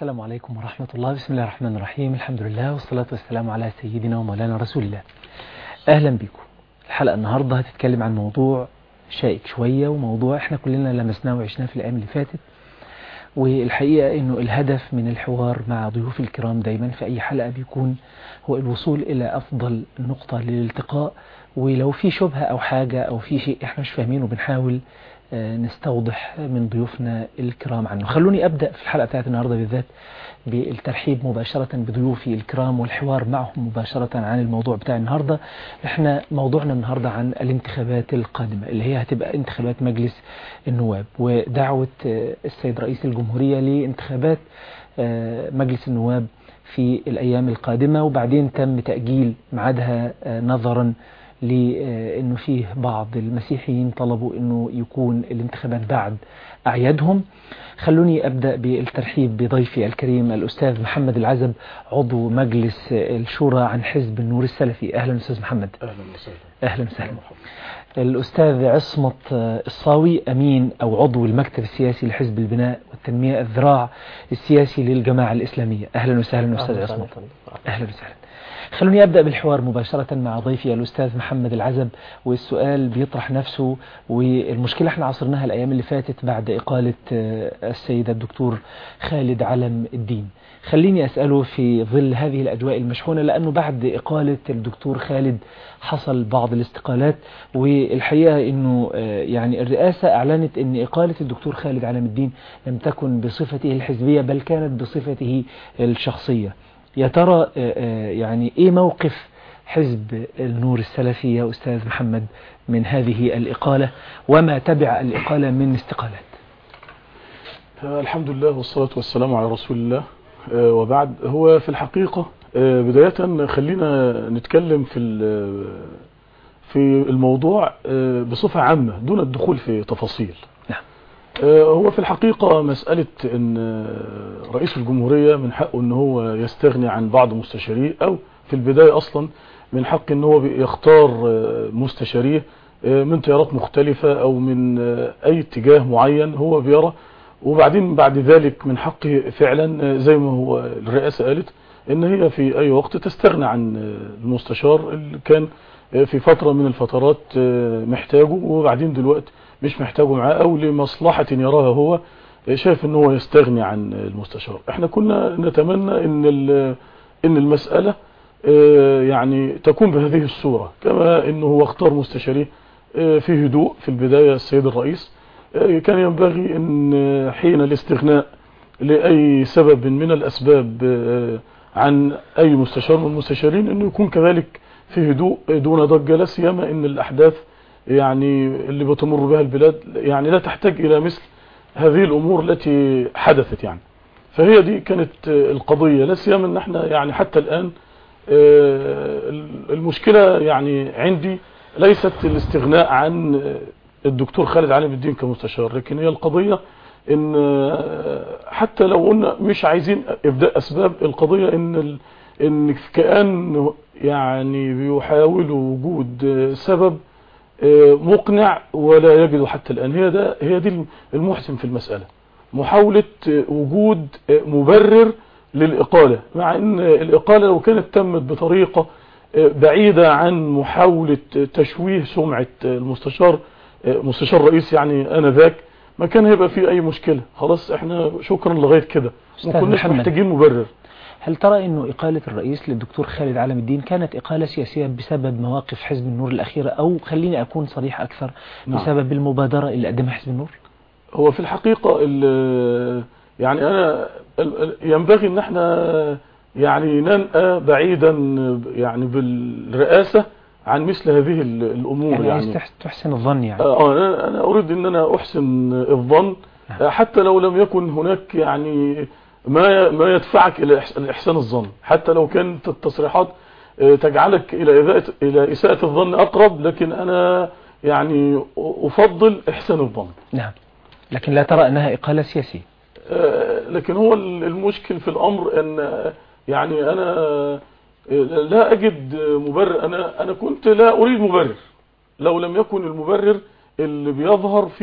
السلام عليكم ورحمة الله بسم الله الرحمن الرحيم الحمد لله والصلاة والسلام على سيدنا ومولانا رسول الله أهلا بكم الحلقة النهاردة هتتكلم عن موضوع شائك شوية وموضوع احنا كلنا لمسناه وعشناه في الأيام اللي فاتت والحقيقة انه الهدف من الحوار مع ضيوف الكرام دايما في اي حلقة بيكون هو الوصول الى افضل نقطة للالتقاء ولو في شبهة او حاجة او في شيء احنا مش فاهمينه بنحاول نستوضح من ضيوفنا الكرام عنه خلوني أبدأ في الحلقة بتاعت النهاردة بالذات بالترحيب مباشرة بضيوفي الكرام والحوار معهم مباشرة عن الموضوع بتاع النهاردة احنا موضوعنا النهاردة عن الانتخابات القادمة اللي هي هتبقى انتخابات مجلس النواب ودعوة السيد رئيس الجمهورية لانتخابات مجلس النواب في الأيام القادمة وبعدين تم تأجيل ميعادها نظرا لأنه فيه بعض المسيحيين طلبوا أنه يكون الانتخابات بعد أعيادهم خلوني أبدأ بالترحيب بضيفي الكريم الأستاذ محمد العزب عضو مجلس الشورى عن حزب النور السلفي أهلا أستاذ محمد أهلا وسهلا أهلا وسهلا الأستاذ عصمت الصاوي أمين أو عضو المكتب السياسي لحزب البناء والتنمية الذراع السياسي للجماعة الإسلامية أهلا وسهلا أستاذ عصمت أهلا وسهلا خلوني أبدأ بالحوار مباشرة مع ضيفي الأستاذ محمد العزب والسؤال بيطرح نفسه والمشكلة احنا عصرناها الأيام اللي فاتت بعد إقالة السيد الدكتور خالد علم الدين خليني أسأله في ظل هذه الأجواء المشحونة لأنه بعد إقالة الدكتور خالد حصل بعض الاستقالات والحقيقة أنه يعني الرئاسة أعلنت أن إقالة الدكتور خالد علم الدين لم تكن بصفته الحزبية بل كانت بصفته الشخصية يا ترى يعني ايه موقف حزب النور السلفي يا أستاذ محمد من هذه الإقالة وما تبع الإقالة من استقالات الحمد لله والصلاة والسلام على رسول الله وبعد هو في الحقيقة بداية خلينا نتكلم في في الموضوع بصفة عامة دون الدخول في تفاصيل هو في الحقيقة مسألة ان رئيس الجمهورية من حقه ان هو يستغني عن بعض مستشاريه او في البداية اصلا من حق ان هو يختار مستشاريه من تيارات مختلفة او من اي اتجاه معين هو بيرى وبعدين بعد ذلك من حقه فعلا زي ما هو الرئاسة قالت ان هي في اي وقت تستغنى عن المستشار اللي كان في فترة من الفترات محتاجه وبعدين دلوقتي مش محتاجه معاه او لمصلحة يراها هو شايف ان هو يستغني عن المستشار احنا كنا نتمنى ان ان المسألة يعني تكون بهذه الصورة كما انه هو اختار مستشاريه في هدوء في البداية السيد الرئيس كان ينبغي ان حين الاستغناء لأي سبب من الأسباب عن أي مستشار من المستشارين انه يكون كذلك في هدوء دون ضجة لا سيما ان الأحداث يعني اللي بتمر بها البلاد يعني لا تحتاج إلى مثل هذه الأمور التي حدثت يعني فهي دي كانت القضية لا سيما ان احنا يعني حتى الآن المشكلة يعني عندي ليست الاستغناء عن الدكتور خالد علم الدين كمستشار لكن هي القضية ان حتى لو قلنا مش عايزين ابداء اسباب القضية ان ان كأن يعني بيحاولوا وجود سبب مقنع ولا يجد حتى الآن هي ده هي دي المحسن في المسألة محاولة وجود مبرر للإقالة مع ان الإقالة لو كانت تمت بطريقة بعيدة عن محاولة تشويه سمعة المستشار مستشار رئيس يعني انا ذاك ما كان هيبقى فيه اي مشكلة خلاص احنا شكرا لغاية كده ما كناش محتاجين مبرر هل ترى أنه إقالة الرئيس للدكتور خالد علم الدين كانت إقالة سياسية بسبب مواقف حزب النور الأخيرة أو خليني أكون صريح أكثر بسبب المبادرة اللي قدمها حزب النور هو في الحقيقة يعني أنا ينبغي أن احنا يعني ننأى بعيدا يعني بالرئاسة عن مثل هذه الأمور يعني, يعني تحسن الظن يعني آه أنا, أنا أريد أن أنا أحسن الظن حتى لو لم يكن هناك يعني ما ما يدفعك الى احسان الظن حتى لو كانت التصريحات تجعلك الى الى اساءه الظن اقرب لكن انا يعني افضل احسان الظن نعم لكن لا ترى انها اقاله سياسيه لكن هو المشكل في الامر ان يعني انا لا اجد مبرر انا انا كنت لا اريد مبرر لو لم يكن المبرر اللي بيظهر فيه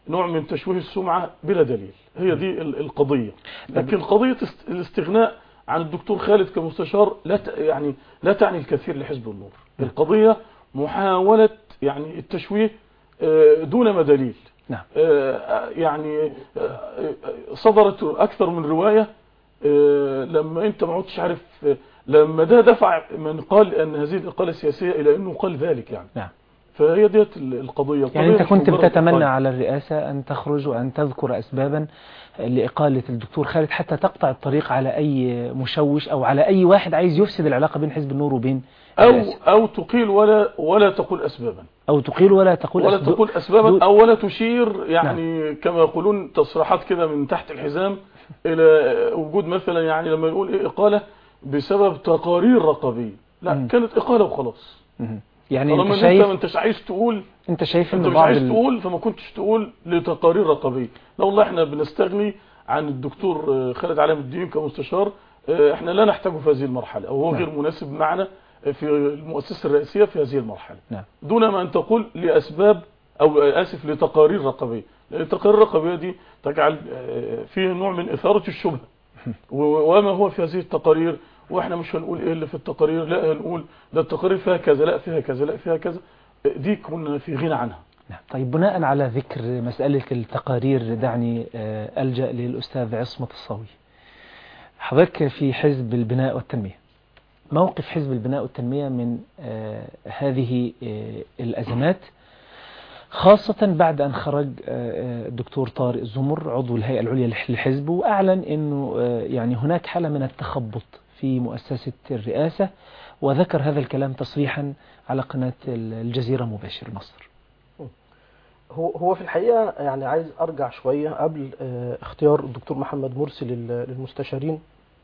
نوع من تشويه السمعة بلا دليل هي دي ال- القضية لكن قضية است- الاستغناء عن الدكتور خالد كمستشار لا ت- يعني لا تعني الكثير لحزب النور القضية محاولة يعني التشويه آه، دون ما دليل نعم آه، يعني آه، صدرت أكثر من رواية آه، لما أنت ما عدتش عارف آه، لما ده دفع من قال أن هذه الإقالة سياسية إلى أنه قال ذلك يعني نعم فهي ديت ال- القضية يعني القضية أنت مش كنت مجرد بتتمنى إقالة. على الرئاسة أن تخرج وأن تذكر أسبابا لإقالة الدكتور خالد حتى تقطع الطريق على أي مشوش أو على أي واحد عايز يفسد العلاقة بين حزب النور وبين أو الرئاسة. أو تقيل ولا ولا تقول أسبابا أو تقيل ولا تقول ولا أسباب- تقول أسبابا دون- أو ولا تشير يعني كما يقولون تصريحات كده من تحت الحزام إلى وجود مثلا يعني لما يقول إيه إقالة بسبب تقارير رقابية لا مم. كانت إقالة وخلاص مهم. يعني طالما أنت إن أنت ما شايف أنتش عايز تقول أنت شايف انت أن مش بعض عايز ال- تقول فما كنتش تقول لتقارير رقابيه لا والله احنا بنستغني عن الدكتور آه، خالد علام الدين كمستشار آه، احنا لا نحتاجه في هذه المرحله او هو نعم. غير مناسب معنا في المؤسسه الرئاسيه في هذه المرحله نعم دون ما ان تقول لاسباب او آه، اسف لتقارير رقابيه لان التقارير الرقابيه دي تجعل آه، فيه نوع من اثاره الشبهه و- وما هو في هذه التقارير واحنا مش هنقول ايه اللي في التقارير لا هنقول ده التقارير فيها كذا لا فيها كذا لا فيها كذا دي كنا في غنى عنها نعم. طيب بناء على ذكر مسألة التقارير دعني آه، ألجأ للأستاذ عصمت الصاوي حضرتك في حزب البناء والتنمية موقف حزب البناء والتنمية من آه، هذه آه، الأزمات خاصة بعد أن خرج آه، آه، الدكتور طارق زمر عضو الهيئة العليا للحزب وأعلن أنه آه، يعني هناك حالة من التخبط في مؤسسة الرئاسة وذكر هذا الكلام تصريحا على قناة الجزيرة مباشر مصر هو هو في الحقيقة يعني عايز أرجع شوية قبل آه، اختيار الدكتور محمد مرسي لل- للمستشارين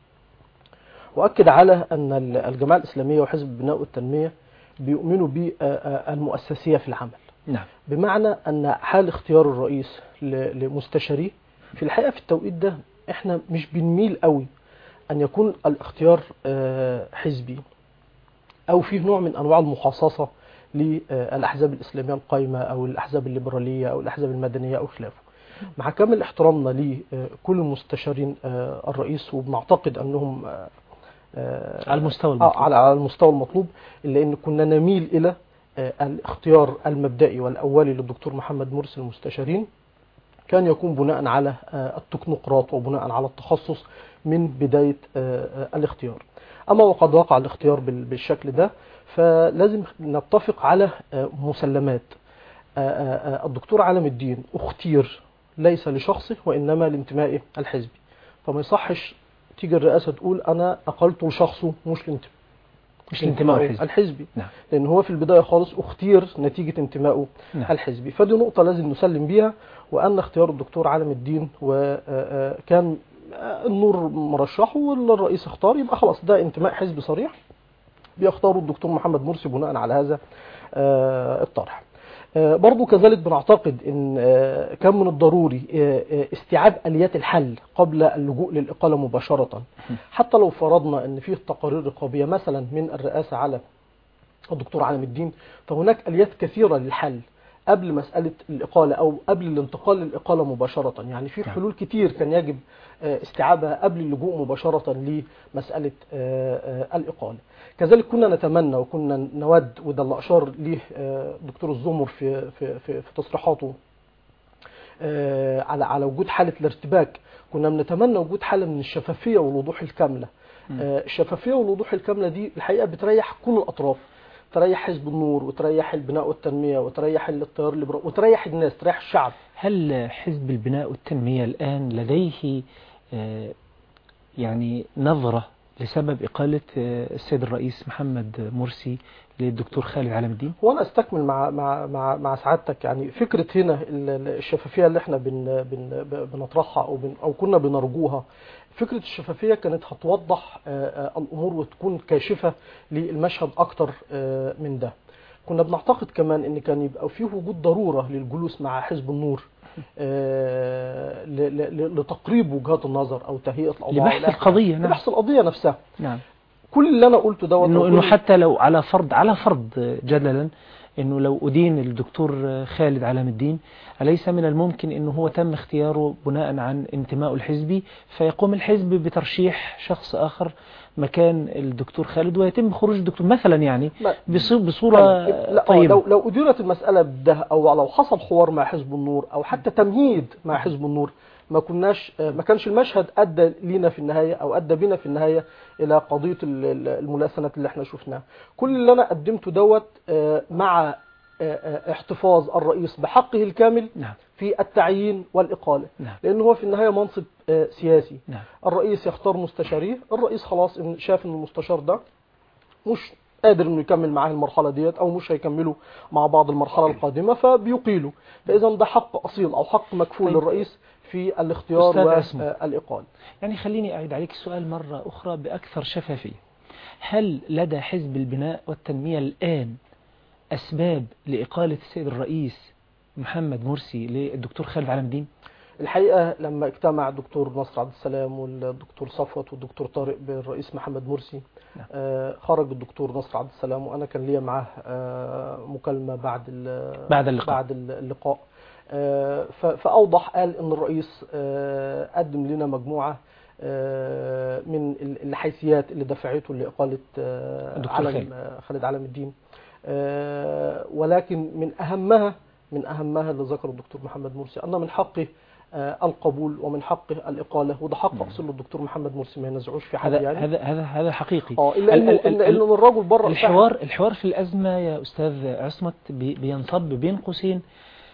وأكد على أن ال- الجماعة الإسلامية وحزب البناء والتنمية بيؤمنوا بالمؤسسية في العمل نعم بمعنى أن حال اختيار الرئيس ل- لمستشاريه في الحقيقة في التوقيت ده احنا مش بنميل قوي أن يكون الاختيار آه، حزبي أو فيه نوع من أنواع المخصصة للأحزاب الإسلامية القائمة أو الأحزاب الليبرالية أو الأحزاب المدنية أو خلافه مع كامل احترامنا لكل مستشارين آه، الرئيس وبنعتقد أنهم آه، آه، على المستوى آه، المطلوب على على المستوى المطلوب إلا أن كنا نميل إلى آه، الاختيار المبدئي والأولي للدكتور محمد مرسي المستشارين كان يكون بناء على آه، التكنوقراط وبناء على التخصص من بداية آه، آه، الاختيار أما وقد وقع الاختيار بال- بالشكل ده فلازم نتفق على آه، مسلمات آه، آه، آه، الدكتور علم الدين اختير ليس لشخصه وإنما لانتمائه الحزبي فما يصحش تيجي الرئاسة تقول أنا أقلت لشخصه مش لانتمائه مش الانتماء الحزبي الحزبي نعم لان هو في البدايه خالص اختير نتيجه انتمائه نعم. الحزبي فدي نقطه لازم نسلم بيها وان اختيار الدكتور علم الدين وكان النور مرشحه والرئيس اختار يبقى خلاص ده انتماء حزبي صريح بيختاروا الدكتور محمد مرسي بناء على هذا آه، الطرح آه، برضو كذلك بنعتقد ان آه، كان من الضروري آه، آه، استيعاب اليات الحل قبل اللجوء للاقاله مباشره حتى لو فرضنا ان فيه تقارير رقابيه مثلا من الرئاسه على الدكتور علم الدين فهناك اليات كثيره للحل قبل مساله الاقاله او قبل الانتقال للاقاله مباشره يعني في نعم. حلول كتير كان يجب آه، استيعابها قبل اللجوء مباشره لمساله آه، آه، الاقاله كذلك كنا نتمنى وكنا نود وده اللي اشار ليه آه، دكتور الزمر في في في, في تصريحاته آه، على على وجود حاله الارتباك كنا بنتمنى وجود حاله من الشفافيه والوضوح الكامله آه، الشفافيه والوضوح الكامله دي الحقيقه بتريح كل الاطراف تريح حزب النور وتريح البناء والتنميه وتريح التيار الليبرالي وتريح الناس تريح الشعب هل حزب البناء والتنمية الآن لديه آه، يعني نظرة لسبب إقالة آه، السيد الرئيس محمد مرسي للدكتور خالد علم الدين وانا استكمل مع مع مع, مع سعادتك يعني فكره هنا ال- ال- الشفافيه اللي احنا بن بن بنطرحها او بن او كنا بنرجوها فكره الشفافيه كانت هتوضح آه، آه، الامور وتكون كاشفه للمشهد اكتر آه، من ده كنا بنعتقد كمان ان كان يبقى فيه وجود ضروره للجلوس مع حزب النور آه، ل- ل- لتقريب وجهات النظر او تهيئه الاوضاع لبحث والأحوال. القضية نعم لبحث القضيه نفسها نعم كل اللي انا قلته دوت انه أو انه كل- حتى لو على فرض على فرض جدلا انه لو ادين الدكتور خالد علام الدين أليس من الممكن انه هو تم اختياره بناء عن انتمائه الحزبي فيقوم الحزب بترشيح شخص اخر مكان الدكتور خالد ويتم خروج الدكتور مثلا يعني لا. بص- بصورة لا آه، طيبة لو لو اديرت المساله بده او لو حصل حوار مع حزب النور او حتى تمهيد مع حزب النور ما كناش آه، ما كانش المشهد ادى لينا في النهايه او ادى بينا في النهايه الى قضيه ال- ال- الملاسنات اللي احنا شفناها كل اللي انا قدمته دوت آه، مع آه، آه، احتفاظ الرئيس بحقه الكامل نعم في التعيين والاقاله نعم لان هو في النهايه منصب آه، سياسي نعم الرئيس يختار مستشاريه الرئيس خلاص إن شاف ان المستشار ده مش قادر انه يكمل معاه المرحله ديت او مش هيكملوا مع بعض المرحله القادمه فبيقيله فاذا ده حق اصيل او حق مكفول طيب. للرئيس في الاختيار أستاذ عصمت. والاقاله يعني خليني أعيد عليك السؤال مرة أخرى بأكثر شفافية هل لدى حزب البناء والتنمية الآن أسباب لإقالة السيد الرئيس محمد مرسي للدكتور خالد علام الدين؟ الحقيقه لما اجتمع الدكتور نصر عبد السلام والدكتور صفوت والدكتور طارق بالرئيس محمد مرسي نعم. آه، خرج الدكتور نصر عبد السلام وانا كان ليا معاه آه، مكالمه بعد ال- بعد اللقاء. بعد اللقاء آه، ف- فاوضح قال ان الرئيس آه، قدم لنا مجموعه آه، من ال- الحيثيات اللي دفعته لاقاله آه، الدكتور علم خالد. آه، خالد علام الدين آه، ولكن من اهمها من اهمها اللي ذكره الدكتور محمد مرسي ان من حقه آه، القبول ومن حقه الاقاله وده حق اصيل الدكتور محمد مرسي ما ينزعوش في حد هذا يعني هذا هذا هذا حقيقي اه الا ال- انه ال- إن, ال- إن الرجل بره الحوار الحوار في الأزمة يا أستاذ عصمت بي- بينصب بين قوسين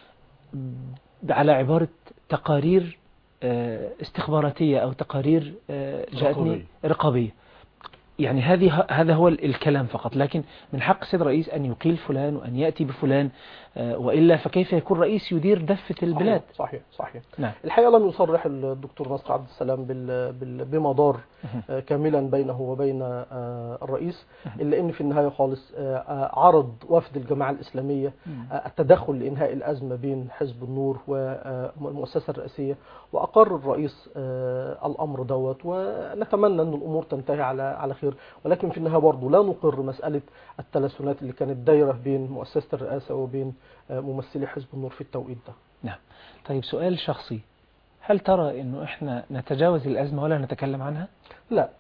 على عبارة تقارير آه، استخباراتية أو تقارير آه، جاءتني رقابية. رقابية يعني هذه هذا هو ال- الكلام فقط لكن من حق السيد الرئيس أن يقيل فلان وأن يأتي بفلان آه، وإلا فكيف يكون رئيس يدير دفة البلاد صحيح صحيح نعم الحقيقه لم يصرح الدكتور نصر عبد السلام بال بال بما دار آه، كاملا بينه وبين آه، الرئيس الا ان في النهايه خالص آه، آه، عرض وفد الجماعه الاسلاميه آه، التدخل لانهاء الازمه بين حزب النور والمؤسسه الرئاسيه واقر الرئيس آه، الامر دوت ونتمنى ان الامور تنتهي على على خير ولكن في النهايه برضه لا نقر مساله التلسنات اللي كانت دايره بين مؤسسه الرئاسه وبين آه، ممثلي حزب النور في التوقيت ده نعم طيب سؤال شخصي هل ترى أنه إحنا نتجاوز الأزمة ولا نتكلم عنها؟ لا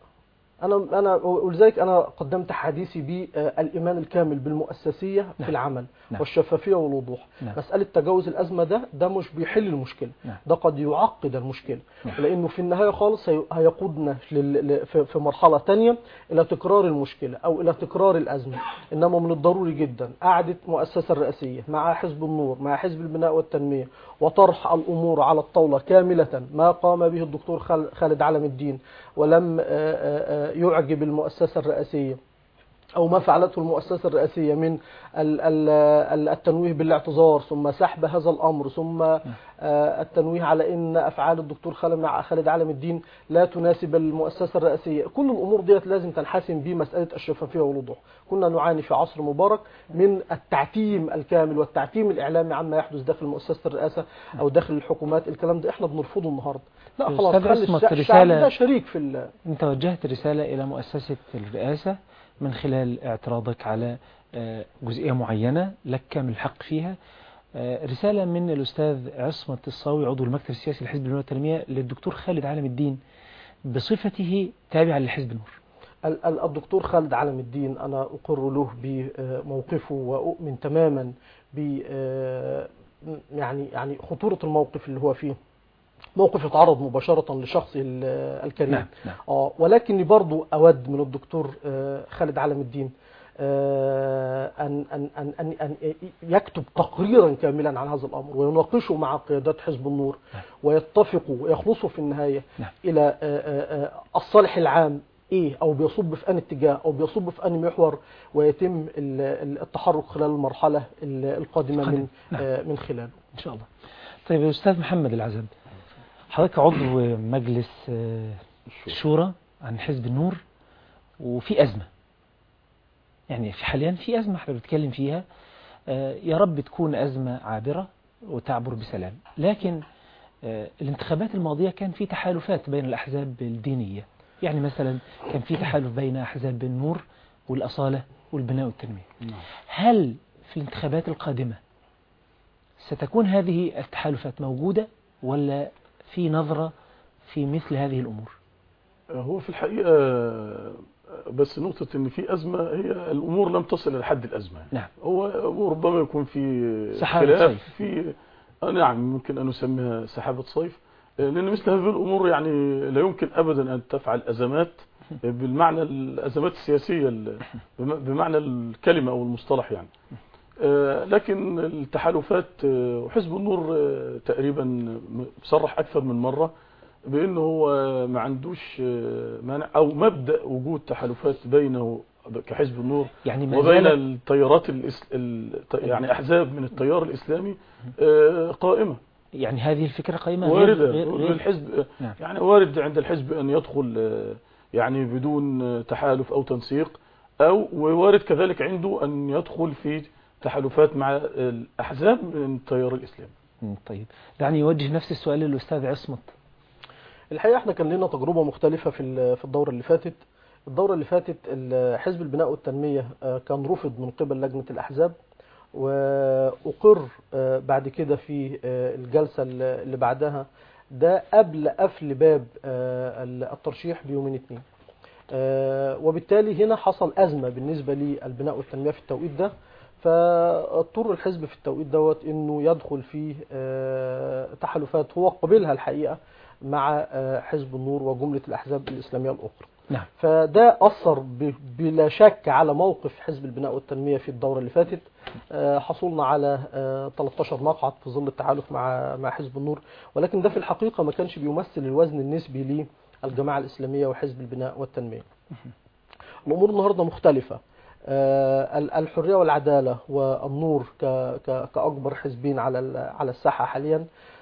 انا انا ولذلك انا قدمت حديثي بالايمان الكامل بالمؤسسيه نعم. في العمل نعم. والشفافيه والوضوح نعم. مساله تجاوز الازمه ده ده مش بيحل المشكله نعم. ده قد يعقد المشكله نعم. لانه في النهايه خالص هي- هيقودنا لل- ل- في في مرحله تانية الى تكرار المشكله او الى تكرار الازمه انما من الضروري جدا قعده مؤسسه الرئاسيه مع حزب النور مع حزب البناء والتنميه وطرح الامور على الطاوله كامله ما قام به الدكتور خال- خالد علم الدين ولم آه، آه، آه، يعجب المؤسسه الرئاسيه أو ما فعلته المؤسسة الرئاسية من ال- ال- ال- التنويه بالاعتذار ثم سحب هذا الأمر ثم آه، التنويه على أن أفعال الدكتور خالد مع خالد علم الدين لا تناسب المؤسسة الرئاسية كل الأمور ديت لازم تنحسم بمسألة الشفافية والوضوح كنا نعاني في عصر مبارك من التعتيم الكامل والتعتيم الإعلامي عما يحدث داخل مؤسسة الرئاسة أو داخل الحكومات الكلام ده احنا بنرفضه النهاردة لا خلاص أستاذ خلي عصمت، الشع- الشعب رسالة- ده شريك في ال- أنت وجهت رسالة إلى مؤسسة الرئاسة من خلال اعتراضك على آه، جزئية معينة لك كامل الحق فيها آه، رسالة من الأستاذ عصمت الصاوي عضو المكتب السياسي لحزب البناء والتنمية للدكتور خالد علم الدين بصفته تابعا لحزب النور ال- ال- الدكتور خالد علم الدين أنا أقر له بموقفه وأؤمن تماما ب آه، يعني يعني خطورة الموقف اللي هو فيه موقف يتعرض مباشرة لشخصه ال- الكريم نعم نعم اه ولكني برضو أود من الدكتور آه، خالد علم الدين آه، أن أن أن أن أن يكتب تقريرا كاملا عن هذا الأمر ويناقشه مع قيادات حزب النور نعم. ويتفقوا ويخلصوا في النهاية نعم. إلى آه، آه، آه، الصالح العام ايه او بيصب في ان اتجاه او بيصب في ان محور ويتم ال- ال- التحرك خلال المرحله ال- القادمه من نعم. آه، من خلاله إن شاء الله طيب يا أستاذ محمد العزب حضرتك عضو مجلس آه، الشورى عن حزب النور وفي أزمة يعني في حاليا في أزمة احنا بنتكلم فيها آه، يا رب تكون أزمة عابرة وتعبر بسلام لكن آه، الانتخابات الماضية كان في تحالفات بين الأحزاب الدينية يعني مثلا كان في تحالف بين أحزاب النور والأصالة والبناء والتنمية نعم. هل في الانتخابات القادمة ستكون هذه التحالفات موجودة ولا في نظرة في مثل هذه الأمور هو في الحقيقة بس نقطة ان في ازمة هي الامور لم تصل الى حد الازمة يعني. نعم هو ربما يكون في سحابة خلاف صيف. في آه نعم ممكن ان نسميها سحابة صيف آه، لان مثل هذه الامور يعني لا يمكن ابدا ان تفعل ازمات بالمعنى الازمات السياسية ال- بم- بمعنى الكلمة او المصطلح يعني آه، لكن التحالفات آه، وحزب النور آه، تقريبا م- صرح اكثر من مرة بانه هو ما عندوش آه، مانع او مبدا وجود تحالفات بينه كحزب النور يعني ما وبين زالت التيارات الإس... الت- يعني احزاب من التيار الاسلامي آه، قائمه يعني هذه الفكرة قائمة غير وارده غير, غير الحزب نعم. يعني وارد عند الحزب ان يدخل آه، يعني بدون آه، تحالف او تنسيق او ووارد كذلك عنده ان يدخل في تحالفات مع الاحزاب من التيار الاسلامي مم، طيب دعني يوجه نفس السؤال للأستاذ عصمت الحقيقه احنا كان لنا تجربه مختلفه في ال- في الدوره اللي فاتت الدوره اللي فاتت ال- حزب البناء والتنميه آه، كان رفض من قبل لجنه الاحزاب واقر آه، بعد كده في آه، الجلسه اللي اللي بعدها ده قبل قفل باب آه، الترشيح بيومين اتنين آه، وبالتالي هنا حصل أزمة بالنسبة للبناء والتنمية في التوقيت ده فاضطر الحزب في التوقيت دوت انه يدخل في آه، تحالفات هو قبلها الحقيقة مع آه، حزب النور وجملة الأحزاب الإسلامية الأخرى نعم فده أثر ب- بلا شك على موقف حزب البناء والتنمية في الدورة اللي فاتت آه، حصلنا على آه، 13 مقعد في ظل التحالف مع مع حزب النور ولكن ده في الحقيقة ما كانش بيمثل الوزن النسبي للجماعة الإسلامية وحزب البناء والتنمية الأمور النهاردة مختلفة آه، ال- الحرية والعدالة والنور ك- ك- كأكبر حزبين على ال- على الساحة حاليا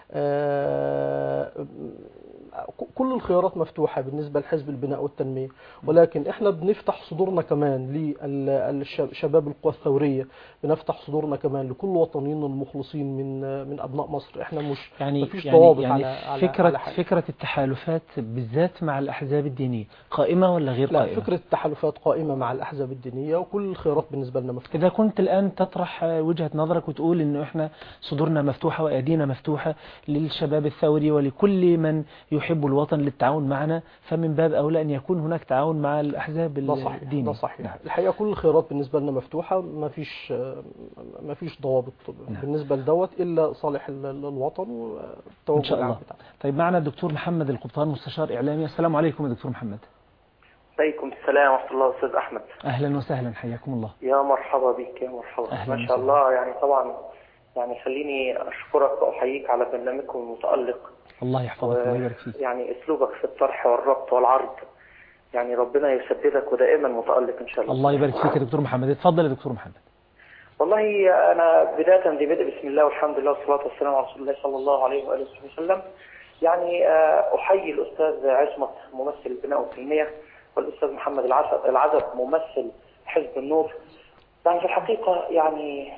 آه، ك- كل الخيارات مفتوحة بالنسبة لحزب البناء والتنمية ولكن احنا بنفتح صدورنا كمان للشباب القوى الثورية بنفتح صدورنا كمان لكل وطنيين المخلصين من من أبناء مصر احنا مش يعني مفيش يعني, ضوابط يعني على- على- فكرة على حاجة. فكرة التحالفات بالذات مع الأحزاب الدينية قائمة ولا غير لا قائمة؟ فكرة التحالفات قائمة مع الأحزاب الدينية وكل الخيارات بالنسبة لنا مفتوحة إذا كنت الآن تطرح وجهة نظرك وتقول إنه إحنا صدورنا مفتوحة وأيدينا مفتوحة للشباب الثوري ولكل من يحب الوطن للتعاون معنا فمن باب أولى أن يكون هناك تعاون مع الأحزاب ده صحيح الدينية ده صحيح نعم. الحقيقه كل الخيارات بالنسبه لنا مفتوحه ما فيش ما فيش ضوابط نعم. بالنسبه لدوت الا صالح ال- ال- الوطن والتوجه إن شاء العام الله بتاعنا. طيب معنا الدكتور محمد القبطان مستشار إعلامي السلام عليكم يا دكتور محمد عليكم السلام ورحمة الله أستاذ أحمد أهلا وسهلا حياكم الله يا مرحبا بك يا مرحبا أهلا ما شاء وسهلا. الله يعني طبعا يعني خليني أشكرك وأحييك على برنامجكم المتألق الله يحفظك الله يبارك فيك يعني أسلوبك في الطرح والربط والعرض يعني ربنا يسددك ودائما متألق إن شاء الله الله يبارك فيك يا دكتور محمد اتفضل يا دكتور محمد والله أنا بداية ذي بدء بسم الله والحمد لله والصلاة والسلام على رسول الله صلى الله عليه وآله وسلم يعني آه، أحيي الأستاذ عصمت ممثل البناء والتنمية والأستاذ محمد العزب العزب ممثل حزب النور يعني في الحقيقة يعني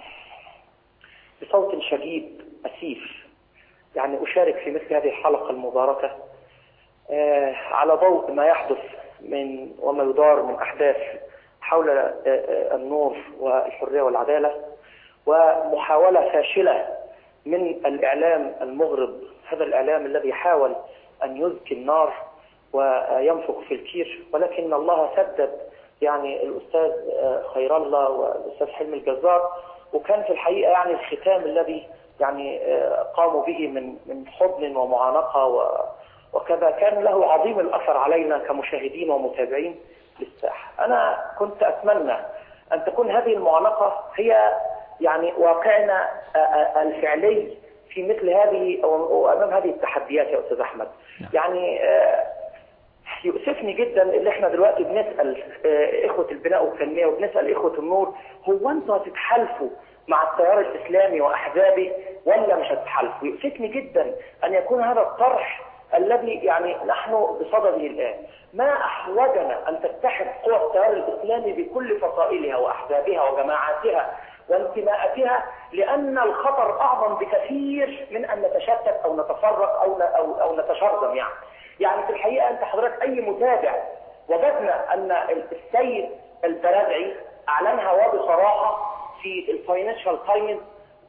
بصوت شديد أسيف يعني أشارك في مثل هذه الحلقة المباركة آه، على ضوء ما يحدث من وما يدار من أحداث حول آه، آه، النور والحرية والعدالة ومحاولة فاشلة من الإعلام المغرب هذا الإعلام الذي حاول أن يزكي النار وينفخ في الكير ولكن الله سدد يعني الأستاذ آه، خير الله والأستاذ حلمي الجزار وكان في الحقيقة يعني الختام الذي يعني آه، قاموا به من من حضن ومعانقة و- وكذا كان له عظيم الأثر علينا كمشاهدين ومتابعين للساحة أنا كنت أتمنى أن تكون هذه المعانقة هي يعني واقعنا آه، آه، الفعلي في مثل هذه أو أمام هذه التحديات يا أستاذ أحمد يعني آه، يؤسفني جدا اللي احنا دلوقتي بنسال آه، اخوه البناء والتنميه وبنسال اخوه النور هو انتوا هتتحالفوا مع التيار الاسلامي واحزابه ولا مش هتتحالفوا؟ يؤسفني جدا ان يكون هذا الطرح الذي يعني نحن بصدده الان. ما احوجنا ان تتحد قوى التيار الاسلامي بكل فصائلها واحزابها وجماعاتها وانتماءاتها لان الخطر اعظم بكثير من ان نتشتت او نتفرق او او او نتشرذم يعني. يعني في الحقيقة أنت حضرتك أي متابع وجدنا أن السيد البرادعي أعلنها وبصراحة في الفاينانشال تايمز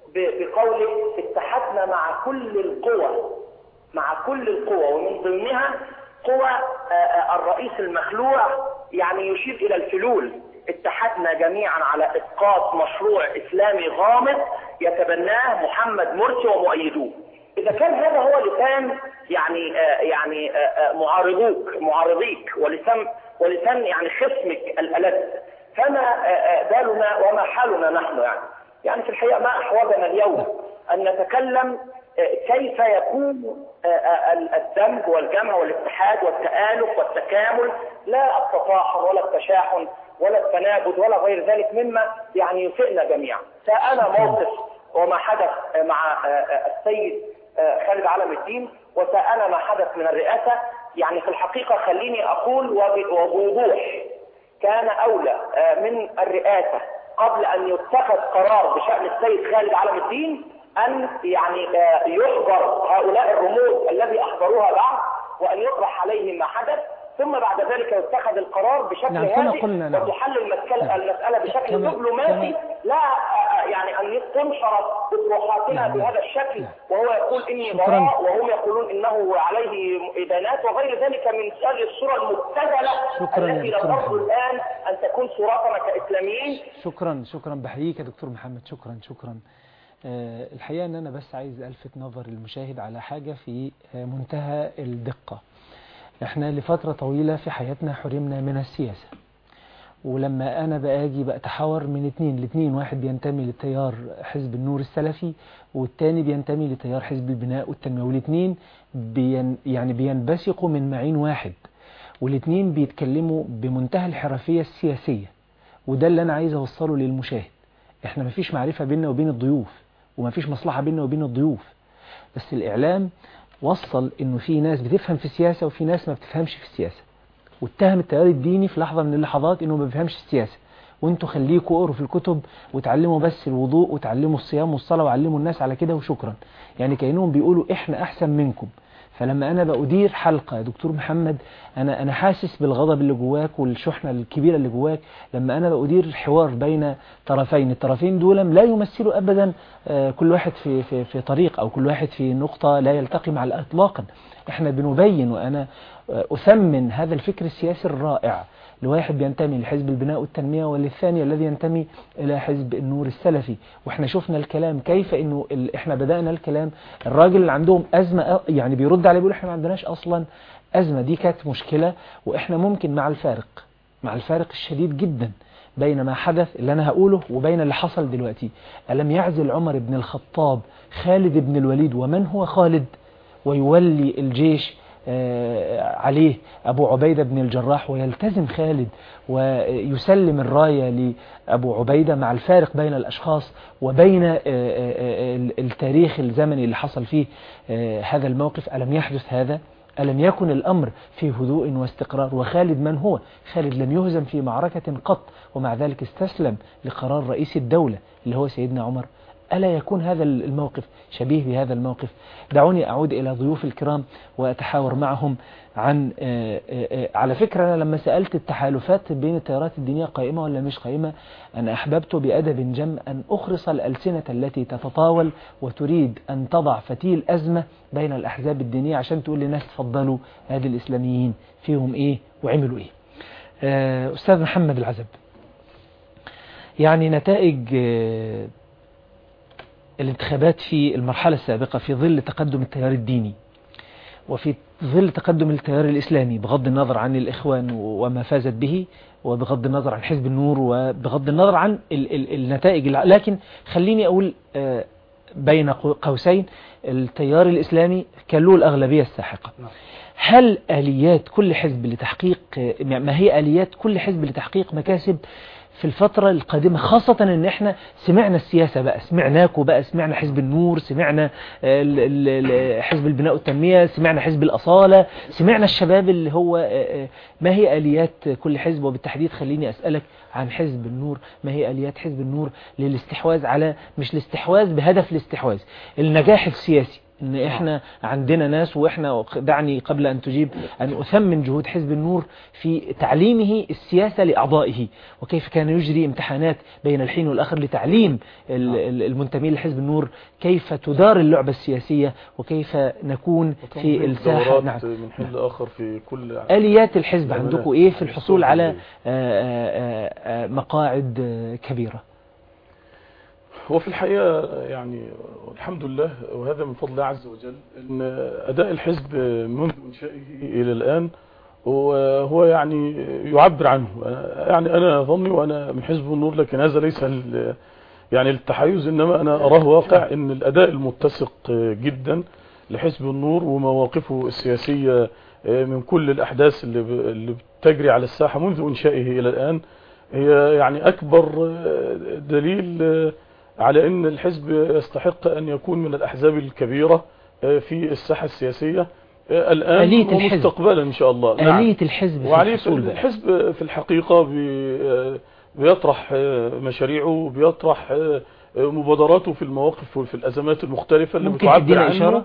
بقوله اتحدنا مع كل القوى مع كل القوى ومن ضمنها قوى الرئيس المخلوع يعني يشير إلى الفلول اتحدنا جميعا على إسقاط مشروع إسلامي غامض يتبناه محمد مرسي ومؤيدوه إذا كان هذا هو لسان يعني يعني معارضوك معارضيك ولسان ولسان يعني خصمك الألد فما بالنا وما حالنا نحن يعني يعني في الحقيقة ما أحوجنا اليوم أن نتكلم كيف يكون الدمج والجمع والاتحاد والتآلف والتكامل لا التطاحن ولا التشاحن ولا التنابذ ولا غير ذلك مما يعني يسئنا جميعا فأنا موقف وما حدث مع السيد خالد علم الدين وسأنا ما حدث من الرئاسة يعني في الحقيقة خليني أقول وبوضوح كان أولى من الرئاسة قبل أن يتخذ قرار بشأن السيد خالد علم الدين أن يعني يحضر هؤلاء الرموز الذي أحضروها بعد وأن يطرح عليهم ما حدث ثم بعد ذلك يتخذ القرار بشكل نعم، كما هادئ قلنا، نعم. وتحل المسألة, نعم. المسألة بشكل كما- دبلوماسي لا آه، يعني أن تنشر أطروحاتنا نعم. بهذا الشكل نعم. وهو يقول إني شكراً. براء وهم يقولون إنه عليه إدانات وغير ذلك من هذه الصورة المبتذلة شكراً يا التي لا دكتور ترجو الآن أن تكون صورتنا كإسلاميين شكرا شكرا بحييك يا دكتور محمد شكرا شكرا آه، الحقيقة ان انا بس عايز الفت نظر المشاهد على حاجة في آه، منتهى الدقة احنا لفترة طويلة في حياتنا حرمنا من السياسة ولما انا باجي بتحاور من اتنين الاتنين واحد بينتمي لتيار حزب النور السلفي والتاني بينتمي لتيار حزب البناء والتنمية والاتنين بين يعني بينبثقوا من معين واحد والاتنين بيتكلموا بمنتهى الحرفية السياسية وده اللي انا عايز اوصله للمشاهد احنا مفيش معرفة بيننا وبين الضيوف ومفيش مصلحة بيننا وبين الضيوف بس الاعلام وصل انه في ناس بتفهم في السياسة وفي ناس ما بتفهمش في السياسة واتهم التيار الديني في لحظة من اللحظات انه ما بيفهمش السياسة وانتوا خليكوا اقروا في الكتب وتعلموا بس الوضوء وتعلموا الصيام والصلاة وعلموا الناس على كده وشكرا يعني كأنهم بيقولوا احنا احسن منكم فلما انا بأدير حلقة يا دكتور محمد انا انا حاسس بالغضب اللي جواك والشحنة الكبيرة اللي جواك لما انا بأدير حوار بين طرفين الطرفين دول لا يمثلوا ابدا آه، كل واحد في في في طريق او كل واحد في نقطة لا يلتقي مع اطلاقا احنا بنبين وانا آه، اثمن هذا الفكر السياسي الرائع لواحد بينتمي لحزب البناء والتنمية وللثاني الذي ينتمي إلى حزب النور السلفي واحنا شفنا الكلام كيف انه ال... احنا بدأنا الكلام الراجل اللي عندهم أزمة أ- يعني بيرد عليه بيقول احنا ما عندناش أصلا أزمة دي كانت مشكلة واحنا ممكن مع الفارق مع الفارق الشديد جدا بين ما حدث اللي أنا هقوله وبين اللي حصل دلوقتي ألم يعزل عمر بن الخطاب خالد بن الوليد ومن هو خالد ويولي الجيش آه، عليه أبو عبيدة بن الجراح ويلتزم خالد ويسلم الراية لأبو عبيدة مع الفارق بين الأشخاص وبين آه، آه، آه، التاريخ الزمني اللي حصل فيه آه، هذا الموقف ألم يحدث هذا ألم يكن الأمر في هدوء واستقرار وخالد من هو خالد لم يهزم في معركة قط ومع ذلك استسلم لقرار رئيس الدولة اللي هو سيدنا عمر ألا يكون هذا الموقف شبيه بهذا الموقف دعوني أعود إلى ضيوف الكرام وأتحاور معهم عن آه، آه، آه، على فكرة أنا لما سألت التحالفات بين التيارات الدينية قائمة ولا مش قائمة أنا أحببت بأدب جم أن أخرص الألسنة التي تتطاول وتريد أن تضع فتيل أزمة بين الأحزاب الدينية عشان تقول للناس تفضلوا هذه الإسلاميين فيهم إيه وعملوا إيه آه، أستاذ محمد العزب يعني نتائج آه، الانتخابات في المرحلة السابقة في ظل تقدم التيار الديني وفي ظل تقدم التيار الإسلامي بغض النظر عن الإخوان وما فازت به وبغض النظر عن حزب النور وبغض النظر عن ال ال النتائج الع- لكن خليني أقول آه، بين قو- قوسين التيار الإسلامي كان له الأغلبية الساحقة هل آليات كل حزب لتحقيق ما هي آليات كل حزب لتحقيق مكاسب في الفترة القادمة خاصة ان احنا سمعنا السياسة بقى سمعناكوا بقى سمعنا حزب النور سمعنا ال- ال- ال- حزب البناء والتنمية سمعنا حزب الأصالة سمعنا الشباب اللي هو آه، آه، ما هي آليات كل حزب وبالتحديد خليني أسألك عن حزب النور ما هي آليات حزب النور للاستحواذ على مش الاستحواذ بهدف الاستحواذ النجاح السياسي ان احنا عندنا ناس واحنا دعني قبل ان تجيب ان اثمن جهود حزب النور في تعليمه السياسة لاعضائه وكيف كان يجري امتحانات بين الحين والاخر لتعليم ال- ال- المنتمين لحزب النور كيف تدار اللعبة السياسية وكيف نكون في وتنظيم الساحة دورات نعم من حين لاخر في كل آليات الحزب عمليات عندكم ايه في الحصول على الصوت آه، آه، آه، مقاعد آه، كبيرة هو في الحقيقة يعني الحمد لله وهذا من فضل الله عز وجل ان اداء الحزب منذ انشائه الى الان وهو يعني يعبر عنه يعني انا ظني وانا من حزب النور لكن هذا ليس ال- يعني التحيز انما انا اراه واقع ان الاداء المتسق جدا لحزب النور ومواقفه السياسية من كل الاحداث اللي ب- اللي بتجري على الساحة منذ انشائه الى الان هي يعني اكبر دليل على ان الحزب يستحق ان يكون من الاحزاب الكبيرة في الساحة السياسية الان آلية الحزب. ومستقبلا ان شاء الله نعم. آلية الحزب في وعليه الحصول بقى. الحزب في الحقيقة بي- بيطرح مشاريعه بيطرح مبادراته في المواقف وفي الأزمات المختلفة اللي ممكن بتعبر تدينا عنه إشارة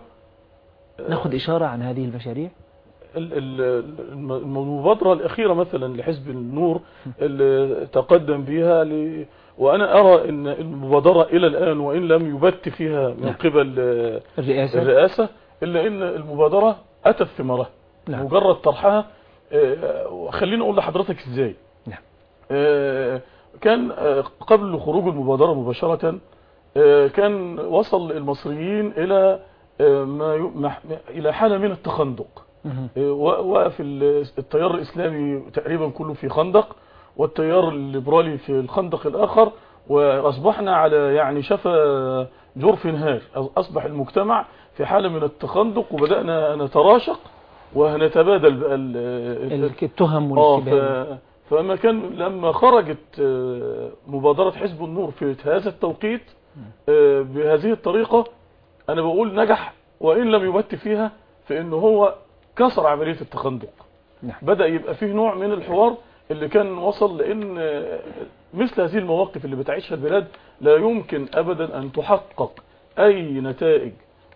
ناخد إشارة عن هذه المشاريع ال- ال- الم- المبادرة الأخيرة مثلا لحزب النور اللي تقدم بها ل... وأنا أرى أن المبادرة إلى الآن وإن لم يبت فيها من نعم. قبل آه، الرئاسة الرئاسة إلا أن المبادرة أتت ثمرها نعم. مجرد طرحها آه، وخليني أقول لحضرتك إزاي نعم. آه، كان آه، قبل خروج المبادرة مباشرة آه، كان وصل المصريين إلى آه، ما ي- مح- إلى حالة من التخندق مهم. آه، و- وقف ال- التيار الإسلامي تقريبا كله في خندق والتيار الليبرالي في الخندق الآخر وأصبحنا على يعني شفا جرف نهار أصبح المجتمع في حالة من التخندق وبدأنا نتراشق وهنتبادل بقى ال- ال- التهم اه والاتهام ف... فما كان لما خرجت آه، مبادرة حزب النور في هذا التوقيت آه، بهذه الطريقة انا بقول نجح وان لم يبت فيها في انه هو كسر عملية التخندق نعم. بدأ يبقى فيه نوع من الحوار اللي كان وصل لان آه، مثل هذه المواقف اللي بتعيشها البلاد لا يمكن ابدا ان تحقق اي نتائج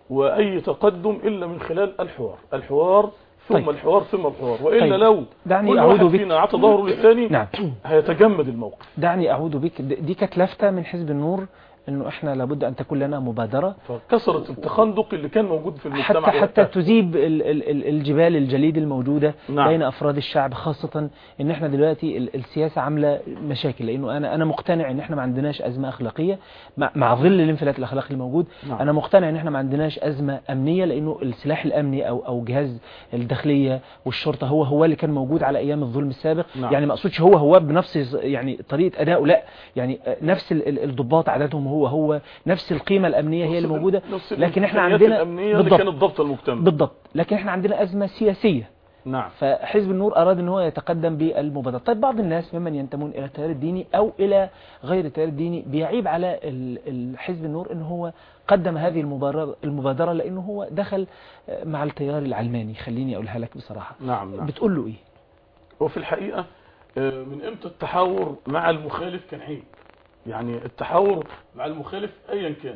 واي تقدم الا من خلال الحوار الحوار ثم طيب. الحوار ثم الحوار والا طيب. لو دعني كل أعود واحد بك فينا عطى ظهره للثاني نعم هيتجمد الموقف دعني أعود بك د- دي كانت لفتة من حزب النور انه احنا لابد ان تكون لنا مبادرة فكسرت التخندق اللي كان موجود في المجتمع حتى حتى وقتها. تذيب ال- ال- ال- الجبال الجليد الموجودة نعم. بين افراد الشعب خاصة ان احنا دلوقتي ال- السياسة عاملة مشاكل لانه انا انا مقتنع ان احنا ما عندناش ازمة اخلاقية مع, مع ظل الانفلات الاخلاقي الموجود نعم. انا مقتنع ان احنا ما عندناش ازمة امنية لانه السلاح الامني او او جهاز الداخلية والشرطة هو هو اللي كان موجود على ايام الظلم السابق نعم. يعني ما اقصدش هو هو بنفس يعني طريقة ادائه لا يعني نفس ال- ال- الضباط عددهم هو هو نفس القيمة الامنية هي اللي نفس- موجودة نفس لكن احنا الإمكانيات عندنا الأمنية اللي بالضبط. كانت ضبط المجتمع بالضبط لكن احنا عندنا أزمة سياسية نعم فحزب النور أراد أن هو يتقدم بالمبادرة طيب بعض الناس ممن ينتمون إلى التيار الديني أو إلى غير التيار الديني بيعيب على ال- ال- حزب النور أنه هو قدم هذه المبادرة, المبادرة لأنه هو دخل آه، مع التيار العلماني خليني أقولها لك بصراحة نعم نعم بتقول له إيه وفي الحقيقة آه، من امتى التحاور مع المخالف كان حين يعني التحاور مع المخالف ايا كان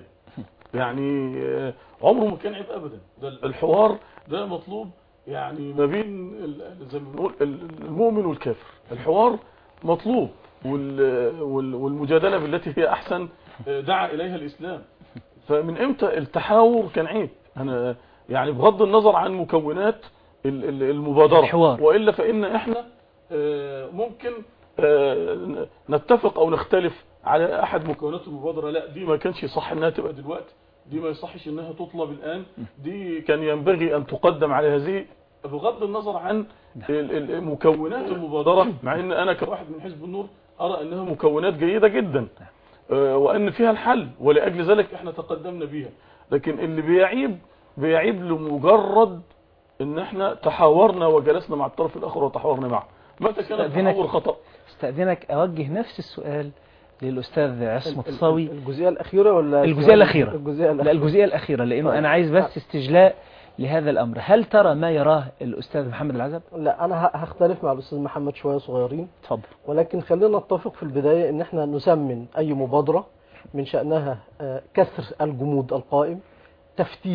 يعني آه، عمره ما كان عيب ابدا ده الحوار ده مطلوب يعني ما بين ال- زي ما بنقول ال- المؤمن والكافر الحوار مطلوب وال- وال- والمجادلة بالتي هي احسن آه، دعا اليها الاسلام فمن امتى التحاور كان عيب انا يعني بغض النظر عن مكونات ال- ال- المبادرة الحوار. وإلا فإن احنا آه، ممكن آه، نتفق او نختلف على احد مكونات المبادرة لا دي ما كانش صح انها تبقى دلوقتي دي ما يصحش انها تطلب الان دي كان ينبغي ان تقدم على هذه بغض النظر عن ال- ال- مكونات المبادرة مع ان انا كواحد من حزب النور ارى انها مكونات جيدة جدا آه، وان فيها الحل ولاجل ذلك احنا تقدمنا بيها لكن اللي بيعيب بيعيب لمجرد ان احنا تحاورنا وجلسنا مع الطرف الاخر وتحاورنا معه متى كان استأذنك. التحاور خطأ استأذنك أوجه نفس السؤال للأستاذ عصمت ال- الصاوي الجزئية الأخيرة ولا الجزئية الأخيرة. الجزئية لا الأخيرة الجزئية الأخيرة لأنه طيب. أنا عايز بس استجلاء لهذا الأمر هل ترى ما يراه الأستاذ محمد العزب لا أنا ه- هختلف مع الأستاذ محمد شوية صغيرين تفضل ولكن خلينا نتفق في البداية ان احنا نسمن اي مبادرة من شأنها آه، كسر الجمود القائم تفتيت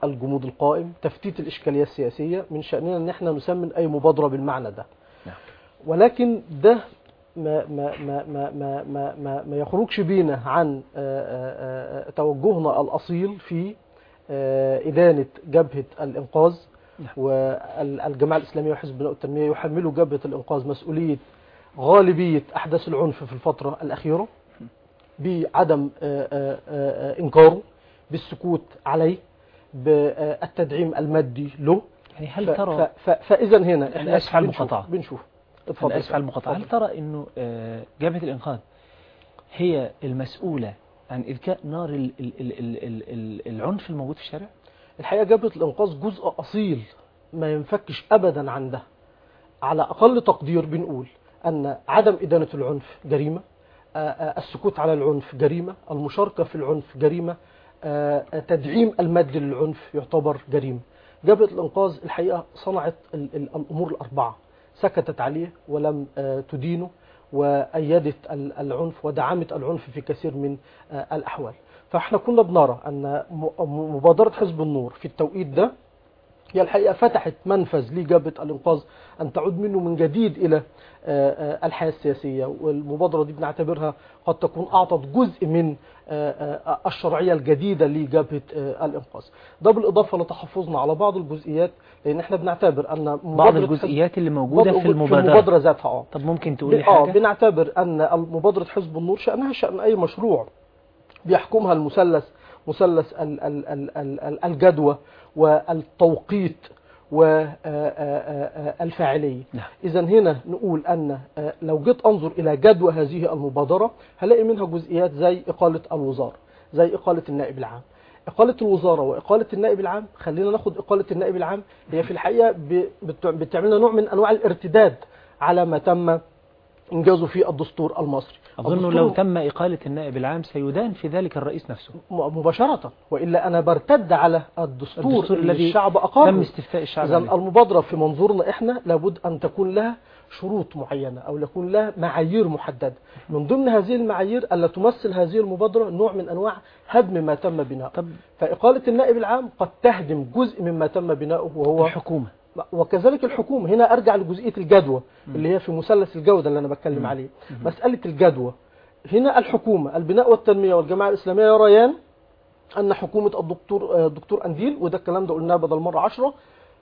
الجمود القائم تفتيت الإشكالية السياسية من شأننا أن احنا نسمن أي مبادرة بالمعنى ده نعم. ولكن ده ما ما ما ما ما ما, ما, ما يخرجش بينا عن آه، آه، آه، توجهنا الأصيل في آه، إدانة جبهة الإنقاذ نعم. والجماعة الإسلامية وحزب البناء والتنمية يحملوا جبهة الإنقاذ مسؤولية غالبية أحداث العنف في الفترة الأخيرة بعدم آه، آه، آه، إنكاره بالسكوت عليه بالتدعيم المادي له يعني هل ترى فإذا هنا أنا احنا آسف على بنشوف- المقاطعة. بنشوف أنا آسف على المقاطعة هل اتفضل. ترى أنه آه، جبهة الإنقاذ هي المسؤولة عن إذكاء نار ال- ال- ال- ال- ال- ال- العنف الموجود في الشارع؟ الحقيقة جبهة الإنقاذ جزء أصيل ما ينفكش أبدا عن ده على أقل تقدير بنقول أن عدم إدانة العنف جريمة آه، آه، السكوت على العنف جريمة المشاركة في العنف جريمة آه، آه، تدعيم المادي للعنف يعتبر جريمة جبهة الإنقاذ الحقيقة صنعت ال- ال- الأمور الأربعة سكتت عليه ولم آه، تدينه وأيدت ال- العنف ودعمت العنف في كثير من آه، الأحوال فاحنا كنا بنرى أن م- م- مبادرة حزب النور في التوقيت ده هي الحقيقة فتحت منفذ لجبهة الإنقاذ أن تعود منه من جديد إلى آه، آه، الحياة السياسية والمبادرة دي بنعتبرها قد تكون أعطت جزء من آه، آه، الشرعية الجديدة لجبهة آه، الإنقاذ ده بالإضافة لتحفظنا على بعض الجزئيات لأن احنا بنعتبر أن بعض مبادرة حزب- الجزئيات اللي موجودة في المبادرة المبادرة ذاتها اه طب ممكن تقولي ب- اه حاجة؟ بنعتبر ان مبادره حزب النور شانها شان اي مشروع بيحكمها المثلث مثلث ال- ال- ال- ال- ال- الجدوى والتوقيت والفاعليه نعم. اذا هنا نقول ان آه، لو جيت انظر الى جدوى هذه المبادره هلاقي منها جزئيات زي اقاله الوزاره زي اقاله النائب العام إقالة الوزارة وإقالة النائب العام خلينا ناخد إقالة النائب العام هي في الحقيقة ب- بت- بتعملنا نوع من أنواع الارتداد على ما تم إنجازه في الدستور المصري أظن الدستور لو تم إقالة النائب العام سيدان في ذلك الرئيس نفسه م- مباشرة وإلا أنا برتد على الدستور, الدستور اللي الذي الشعب تم أقامه استفتاء الشعب إذا عليه. المبادرة في منظورنا إحنا لابد أن تكون لها شروط معينة أو يكون لها معايير محددة من ضمن هذه المعايير ألا تمثل هذه المبادرة نوع من أنواع هدم ما تم بناؤه طب فإقالة النائب العام قد تهدم جزء مما تم بناؤه وهو الحكومة وكذلك الحكومة هنا أرجع لجزئية الجدوى اللي هي في مثلث الجودة اللي أنا بتكلم عليه مسألة الجدوى هنا الحكومة البناء والتنمية والجماعة الإسلامية يريان أن حكومة الدكتور الدكتور أنديل وده الكلام ده قلناه بدل مرة عشرة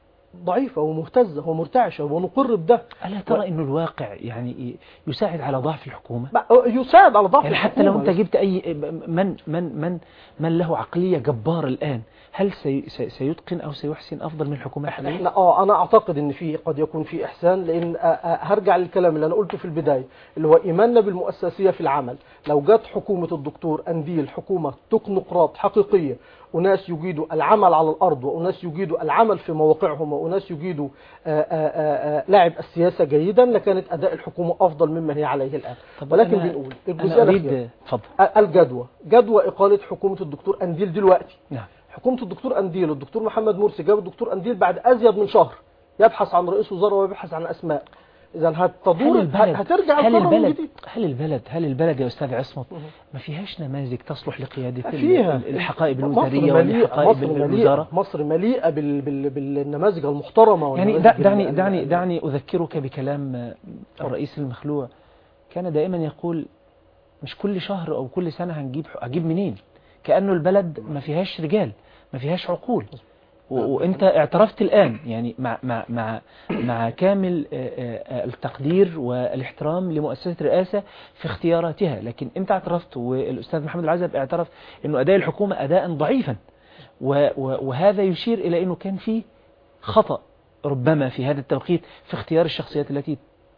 ضعيفة ومهتزة ومرتعشة ونقر بده ألا ترى أنه الواقع يعني يساعد على ضعف الحكومة يساعد على ضعف يعني حتى لو الحكومة. أنت جبت أي من من من من له عقلية جبارة الآن هل سي سي- سيتقن أو سيحسن أفضل من الحكومة الحالية؟ احنا اه انا اعتقد ان في قد يكون في احسان لان آه، آه، هرجع للكلام اللي انا قلته في البدايه اللي هو ايماننا بالمؤسسيه في العمل لو جت حكومه الدكتور انديل حكومه تكنقراط حقيقيه اناس يجيدوا العمل على الارض واناس يجيدوا العمل في مواقعهم واناس يجيدوا آه، آه، آه، آه، لعب السياسه جيدا لكانت اداء الحكومه افضل مما هي عليه الان طب ولكن أنا- بنقول أنا الجزئيه الأخيرة. أريد اتفضل الجدوى جدوى اقاله حكومه الدكتور انديل دلوقتي نعم حكومة الدكتور أنديل والدكتور محمد مرسي جاب الدكتور أنديل بعد أزيد من شهر يبحث عن رئيس وزراء ويبحث عن أسماء إذا هل هتدور البلد هترجع هل القرار من البلد جديد هل البلد هل البلد يا أستاذ عصمت مه. ما فيهاش نماذج تصلح لقيادة ال- فيها ال- الحقائب مصر الوزارية مليئة والحقائب مصر مليئة الوزارة مصر مليئة بال بال بالنماذج المحترمة يعني والنماذج دع- ال- دعني ال- دعني ال- دعني أذكرك بكلام آه، الرئيس المخلوع كان دائما يقول مش كل شهر أو كل سنة هنجيب هجيب منين كأنه البلد ما فيهاش رجال ما فيهاش عقول و- وانت اعترفت الآن يعني مع مع مع مع كامل آه، آه، التقدير والاحترام لمؤسسة الرئاسة في اختياراتها لكن انت اعترفت والأستاذ محمد العزب اعترف انه أداء الحكومة أداء ضعيفا و- و- وهذا يشير إلى أنه كان في خطأ ربما في هذا التوقيت في اختيار الشخصيات التي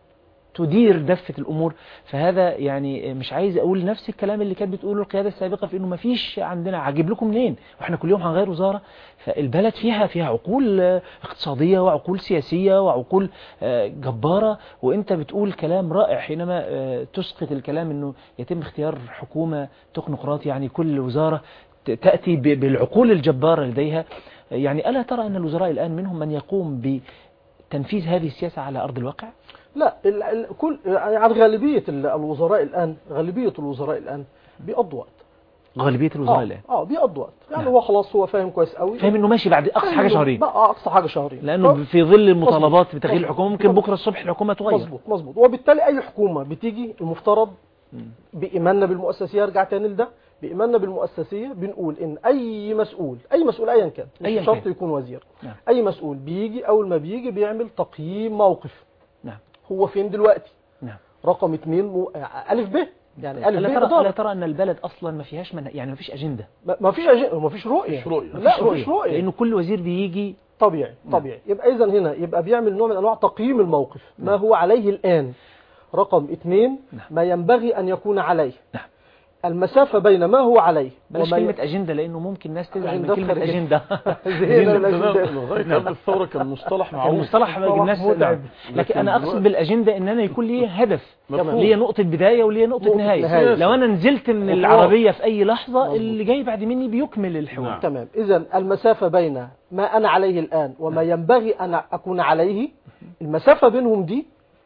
تدير دفة الأمور فهذا يعني مش عايز أقول نفس الكلام اللي كانت بتقوله القيادة السابقة في أنه ما فيش عندنا هجيب لكم منين وإحنا كل يوم هنغير وزارة فالبلد فيها فيها عقول آه، اقتصادية وعقول سياسية وعقول آه، جبارة وأنت بتقول كلام رائع حينما آه، تسقط الكلام أنه يتم اختيار حكومة تكنقراط يعني كل وزارة ت- تأتي ب- بالعقول الجبارة لديها يعني ألا ترى أن الوزراء الآن منهم من يقوم بتنفيذ هذه السياسة على أرض الواقع؟ لا ال ال كل يعني غالبية ال- الوزراء الآن غالبية الوزراء الآن بيقضوا وقت غالبية الوزراء اه الآن اه بيقضي وقت يعني نعم. هو خلاص هو فاهم كويس قوي فاهم انه ماشي بعد اقصى حاجة فاهم إنه- شهرين بقى اقصى حاجه شهرين لانه ف- في ظل المطالبات مظبوط. بتغيير الحكومة ممكن مظبوط. بكرة الصبح الحكومة تغير مظبوط مظبوط وبالتالي اي حكومه بتيجي المفترض بايماننا بالمؤسسيه ارجع تاني لده بايماننا بالمؤسسيه بنقول ان اي مسؤول اي مسؤول ايا كان أياً مش شرط كان. يكون وزير نعم. اي مسؤول بيجي اول ما بيجي بيعمل تقييم موقف نعم هو فين دلوقتي نعم رقم اتنين مو... الف ب يعني الف ألا ب ترى, ألا اداره ترى أن البلد أصلا ما فيهاش من يعني ما فيش أجندة ما ما فيش أجي... ما فيش رؤيه مفيش رؤية. لا ما فيش رؤيه لأنه كل وزير بيجي طبيعي طبيعي يبقى اذا هنا يبقى بيعمل نوع من انواع تقييم الموقف ما هو عليه الان رقم اثنين نعم. ما ينبغي ان يكون عليه نعم. المسافه بين ما هو عليه بلاش وما كلمة أجندة لأنه ممكن ناس تزعل من أجندات كلمة خارجية. أجندة زهقنا من ده الأجندات. لغايه قبل الثوره كان مصطلح معروف المصطلح مصطلح الناس متعب. نعم. لكن لكن أنا أقصد دلوقتي- بالأجندة إن أنا يكون لي هدف مفهوم. ليا نقطة بداية وليا نقطة, نقطة نهاية. نهاية. لو أنا نزلت من خطوات. العربية في أي لحظة مظبوط. اللي جاي بعد مني بيكمل الحوار نعم. تمام اذا المسافه بين ما انا عليه الان وما ينبغي ان اكون عليه المسافه بينهم دي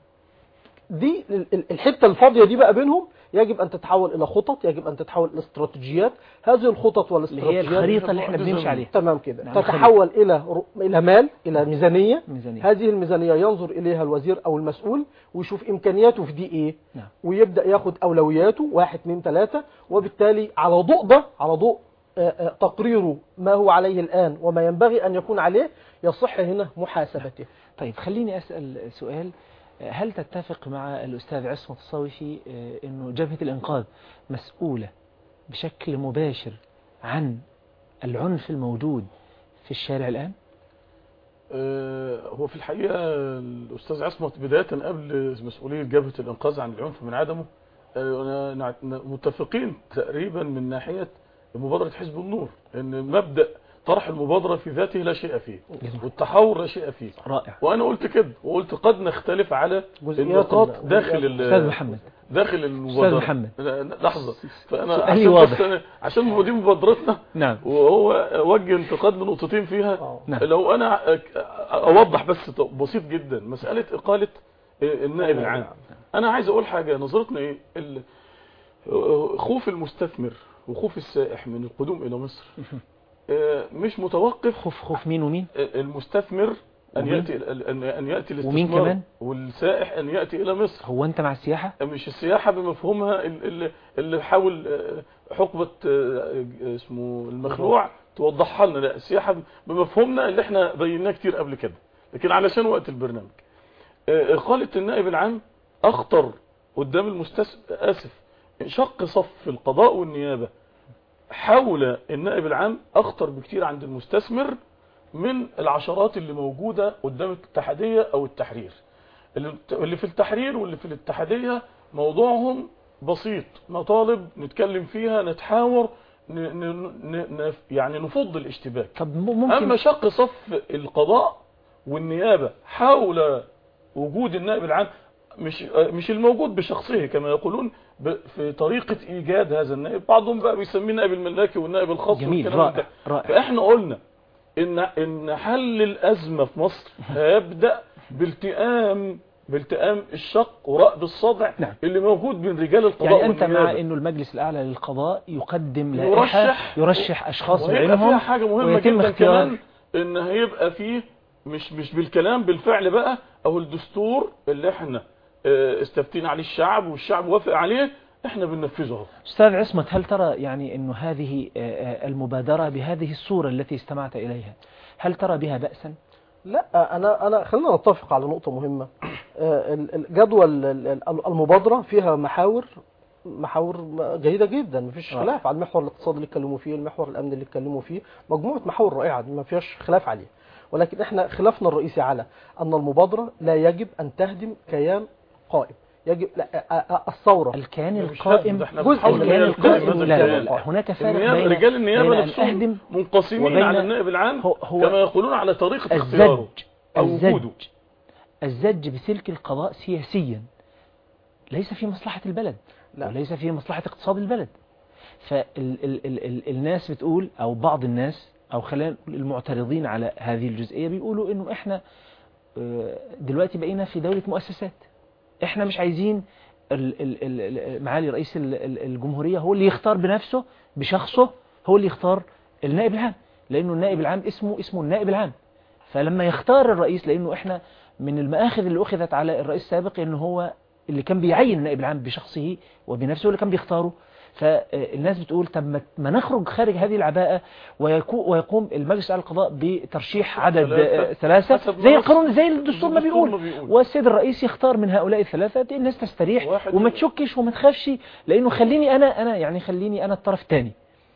دي ال- ال- الحته الفاضيه دي بقى بينهم يجب ان تتحول الى خطط يجب ان تتحول الى استراتيجيات هذه الخطط اللي هي والاستراتيجيات الخريطة اللي احنا بنمشي عليها تمام كده نعم، تتحول الى ر- الى مال الى ميزانيه ميزانية هذه الميزانيه ينظر اليها الوزير او المسؤول ويشوف امكانياته في دي ايه نعم. ويبدا ياخد اولوياته واحد اثنين ثلاثه وبالتالي على ضوء ده على ضوء آه، آه، تقريره ما هو عليه الان وما ينبغي ان يكون عليه يصح هنا محاسبته طيب خليني أسأل سؤال هل تتفق مع الأستاذ عصمت الصوفي آه، أنه جبهة الإنقاذ مسؤولة بشكل مباشر عن العنف الموجود في الشارع الآن؟ آه، هو في الحقيقة الأستاذ عصمت بداية قبل مسؤولية جبهة الإنقاذ عن العنف من عدمه آه، أنا- نع- متفقين تقريبا من ناحية مبادرة حزب النور أن مبدأ طرح المبادرة في ذاته لا شيء فيه والتحور لا شيء فيه رائع وأنا قلت كده وقلت قد نختلف على جزئيات النقاط ال- داخل ال- أستاذ محمد داخل المبادرة محمد. لا، لا، لحظة فأنا سؤالي عشان واضح. بس أنا عشان هو دي مبادرتنا نعم وهو وجه انتقاد لنقطتين فيها آه. نعم. لو انا اوضح بس بسيط جدا مسألة اقالة النائب العام انا عايز اقول حاجة نظرتنا ايه ال- خوف المستثمر وخوف السائح من القدوم الى مصر آه، مش متوقف خوف خوف مين ومين؟ المستثمر ان ومين؟ ياتي ان ان ياتي ومين الاستثمار كمان؟ والسائح ان ياتي الى مصر هو أنت مع السياحة؟ مش السياحة بمفهومها ال- ال- اللي حاول آه، حقبة آه، اسمه المخلوع توضحها لنا لا السياحة بمفهومنا اللي احنا بيناه كتير قبل كده لكن علشان وقت البرنامج آه، إقالة النائب العام أخطر قدام المستثمر آسف شق صف القضاء والنيابة حول النائب العام أخطر بكتير عند المستثمر من العشرات اللي موجودة قدام الاتحادية أو التحرير اللي اللي في التحرير واللي في الاتحادية موضوعهم بسيط مطالب نتكلم فيها نتحاور ن ن ن يعني نفض الاشتباك طب م- ممكن أما شق صف القضاء والنيابة حول وجود النائب العام مش مش الموجود بشخصه كما يقولون ب- في طريقة إيجاد هذا النائب بعضهم بقى بيسميه النائب الملاكي والنائب الخاص جميل والكلام ده. رائع رائع فاحنا قلنا ان ان حل الازمه في مصر هيبدا بالتئام بالتئام الشق ورأب الصدع نعم. اللي موجود بين رجال القضاء يعني أنت مع والنيابة. أنه المجلس الأعلى للقضاء يقدم يرشح- لائحة يرشح أشخاص وهيبقى فيها بعينهم حاجه مهمه ويتم جدا اختيار كمان ان هيبقى فيه مش مش بالكلام بالفعل بقى او الدستور اللي احنا آه، استفتينا عليه الشعب والشعب وافق عليه احنا بننفذه اهو أستاذ عصمت هل ترى يعني أنه هذه آه، آه، المبادرة بهذه الصورة التي استمعت إليها هل ترى بها بأسا؟ لا انا انا خلينا نتفق على نقطه مهمه آه، ال- الجدول ال- ال- المبادره فيها محاور محاور جيده جدا مفيش آه. خلاف على المحور الاقتصادي اللي اتكلموا فيه المحور الامني اللي اتكلموا فيه مجموعه محاور رائعه ما فيهاش خلاف عليها ولكن احنا خلافنا الرئيسي على ان المبادره لا يجب ان تهدم كيان قائم يجب لا آه، آه، الثوره الكيان مش القائم هدف، احنا جزء بنحاول الكيان نلتزم القائم هذا لا لا الكيان. لا هناك فرق النيابة بين رجال النيابة بين أن نفسهم أهدم منقسمين وبين على النائب العام هو- هو كما يقولون على طريقة اختياره الزج أو الزج وجوده الزج بسلك القضاء سياسيا ليس في مصلحة البلد لا. وليس في مصلحة اقتصاد البلد فالناس بتقول أو بعض الناس أو خلينا نقول المعترضين على هذه الجزئية بيقولوا إنه إحنا آه، دلوقتي بقينا في دولة مؤسسات إحنا مش عايزين ال- ال- ال- ال- معالي رئيس ال- ال- الجمهورية هو اللي يختار بنفسه بشخصه هو اللي يختار النائب العام لأنه النائب العام اسمه اسمه النائب العام فلما يختار الرئيس لأنه إحنا من المآخذ اللي أخذت على الرئيس السابق إنه هو اللي كان بيعين النائب العام بشخصه وبنفسه اللي كان بيختاره فالناس بتقول طب ما- ما نخرج خارج هذه العباءة ويكو- ويقوم المجلس على القضاء بترشيح عدد ثلاثة. آه، ثلاثة حسب زي ما القانون زي الدستور ما الدستور بيقول ما بيقول. والسيد الرئيس يختار من هؤلاء الثلاثة الناس تستريح واحد وما ي- تشكش وما تخافش لأنه خليني أنا أنا يعني خليني أنا الطرف الثاني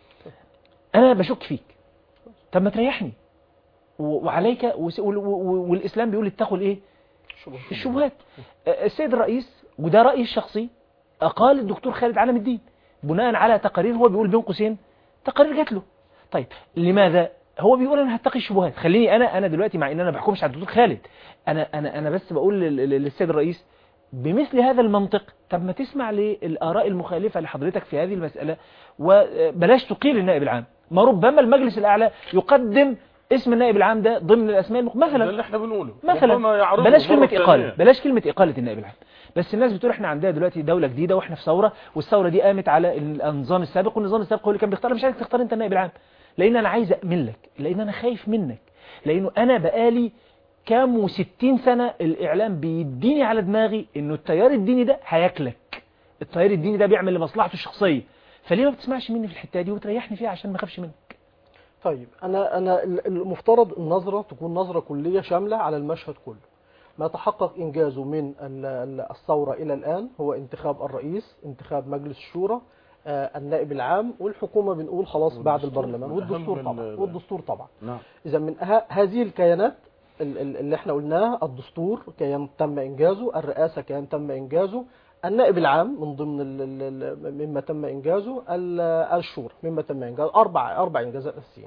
أنا بشك فيك طب ما تريحني و- وعليك وس- وال- و- والإسلام بيقول اتقوا الإيه الشبهات آه، السيد الرئيس وده رأيي الشخصي أقال الدكتور خالد علم الدين بناء على تقارير هو بيقول بين قوسين تقارير جات له طيب لماذا هو بيقول انا هتقي الشبهات خليني انا انا دلوقتي مع ان انا ما بحكمش على الدكتور خالد انا انا انا بس بقول لل- لل- للسيد الرئيس بمثل هذا المنطق طب ما تسمع للآراء المخالفة لحضرتك في هذه المسألة وبلاش تقيل النائب العام ما ربما المجلس الأعلى يقدم اسم النائب العام ده ضمن الأسماء المخ... ده مثلا اللي احنا بنقوله مثلا ربما يعرضه بلاش مرة كلمة إقالة ثانية. بلاش كلمة إقالة النائب العام بس الناس بتقول احنا عندنا دلوقتي دولة جديدة واحنا في ثورة والثورة دي قامت على النظام السابق والنظام السابق هو اللي كان بيختار مش عايزك تختار انت النائب العام لان انا عايز أأمن لك لان انا خايف منك لانه انا بقالي كام وستين سنة الاعلام بيديني على دماغي انه التيار الديني ده هياكلك التيار الديني ده بيعمل لمصلحته الشخصية فليه ما بتسمعش مني في الحتة دي وتريحني فيها عشان ما اخافش منك طيب انا انا ال- المفترض النظره تكون نظره كليه شامله على المشهد كله ما تحقق انجازه من ال- ال- الثوره الى الان هو انتخاب الرئيس انتخاب مجلس الشورى آه، النائب العام والحكومه بنقول خلاص بعد والدستور. البرلمان من والدستور أهم طبعا ال- والدستور طبعا نعم اذا من ه- هذه الكيانات ال- ال- اللي احنا قلناها الدستور كيان تم انجازه الرئاسه كيان تم انجازه النائب العام من ضمن ال- ال- ال- مما تم انجازه ال- الشورى مما تم انجازه اربع اربع انجازات اساسيه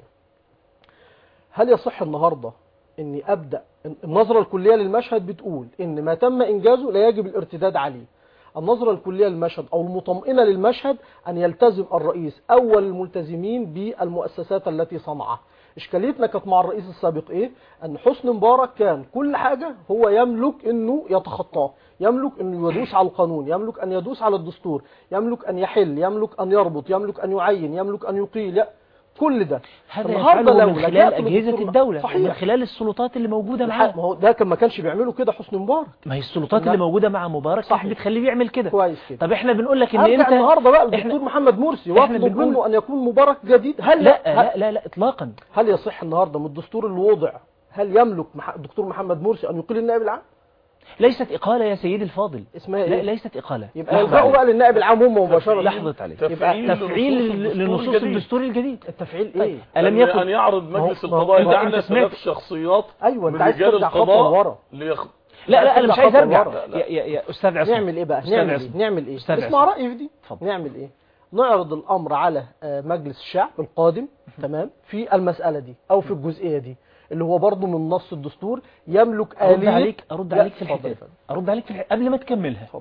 هل يصح النهارده اني ابدا النظره الكليه للمشهد بتقول ان ما تم انجازه لا يجب الارتداد عليه النظرة الكلية للمشهد أو المطمئنة للمشهد أن يلتزم الرئيس أول الملتزمين بالمؤسسات التي صنعها إشكاليتنا كانت مع الرئيس السابق إيه؟ أن حسني مبارك كان كل حاجة هو يملك أنه يتخطاه يملك أنه يدوس على القانون يملك أن يدوس على الدستور يملك أن يحل يملك أن يربط يملك أن يعين يملك أن يقيل ي- كل ده هذا النهاردة يفعله لو من خلال لجأت أجهزة للدكتور- الدولة صحيح. ومن خلال السلطات اللي موجودة ما معاه هو ده كان ما كانش بيعمله كده حسني مبارك ما هي السلطات لا. اللي موجودة مع مبارك صحيح. بتخليه بيعمل كده كويس كده طب احنا بنقول لك ان ارجع انت النهارده بقى إحنا- الدكتور محمد مرسي إحنا واطلب بنقول- منه ان يكون مبارك جديد هل لا هل, لا لا لا اطلاقا هل يصح النهارده من الدستور اللي وضع هل يملك مح- الدكتور محمد مرسي ان يقيل النائب العام؟ ليست اقالة يا سيدي الفاضل اسمها لا ايه؟ ليست اقالة يبقى لحظة يلجأوا عليك. بقى للنائب العام هم مباشره لحظة عليك تفعيل تفعيل لنصوص لنصوص الدستور الدستور الجديد التفعيل طيب. ايه؟ ألم أن- يكن أن يعرض مجلس ما هو- القضاء ما هو الأعلى أنت سمعت- ثلاث شخصيات ايوه انت من عايز رجال ترجع خطوه القضاء لورا ليخ... لا لا انا مش ترجع عايز خطوة ارجع لورا. يا, يا, يا استاذ عصام نعمل ايه بقى؟ أستاذ نعمل عصام. ايه؟ نعمل ايه؟ أستاذ اسمع عصام. رايي في دي اتفضل. نعمل ايه؟ نعرض الامر على آه، مجلس الشعب القادم تمام في المساله دي او في الجزئيه دي اللي هو برضه من نص الدستور يملك ارد آلية عليك ارد لا، عليك في اتفضل الحته يا دي. فندم. ارد عليك في الحتة. قبل ما تكملها اتفضل.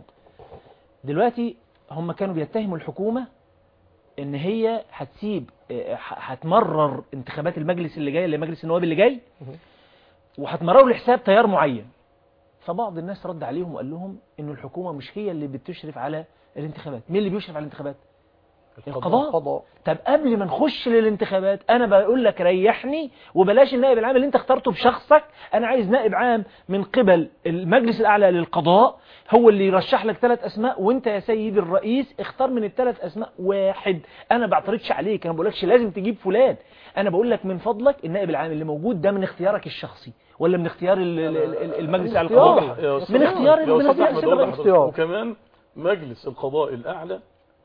دلوقتي هم كانوا بيتهموا الحكومة ان هي هتسيب اه، ه- هتمرر انتخابات المجلس اللي جاي اللي هي مجلس النواب اللي جاي مهم. وهتمرروا لحساب تيار معين فبعض الناس رد عليهم وقال لهم ان الحكومة مش هي اللي بتشرف على الانتخابات مين اللي بيشرف على الانتخابات القضاء القضاء طب قبل ما نخش للانتخابات انا بقول لك ريحني وبلاش النائب العام اللي انت اخترته بشخصك انا عايز نائب عام من قبل المجلس الاعلى للقضاء هو اللي يرشح لك ثلاث اسماء وانت يا سيدي الرئيس اختار من الثلاث اسماء واحد انا بعترضش عليك انا ما بقولكش لازم تجيب فلان انا بقول لك من فضلك النائب العام اللي موجود ده من اختيارك الشخصي ولا من اختيار ال- ال- ال- المجلس الاعلى اختيار. للقضاء يا أستاذ من أحمد، اختيار يا من أستاذ اختيار أحمد، سيدنا أقول الرئيس. اختيار. وكمان مجلس القضاء الأعلى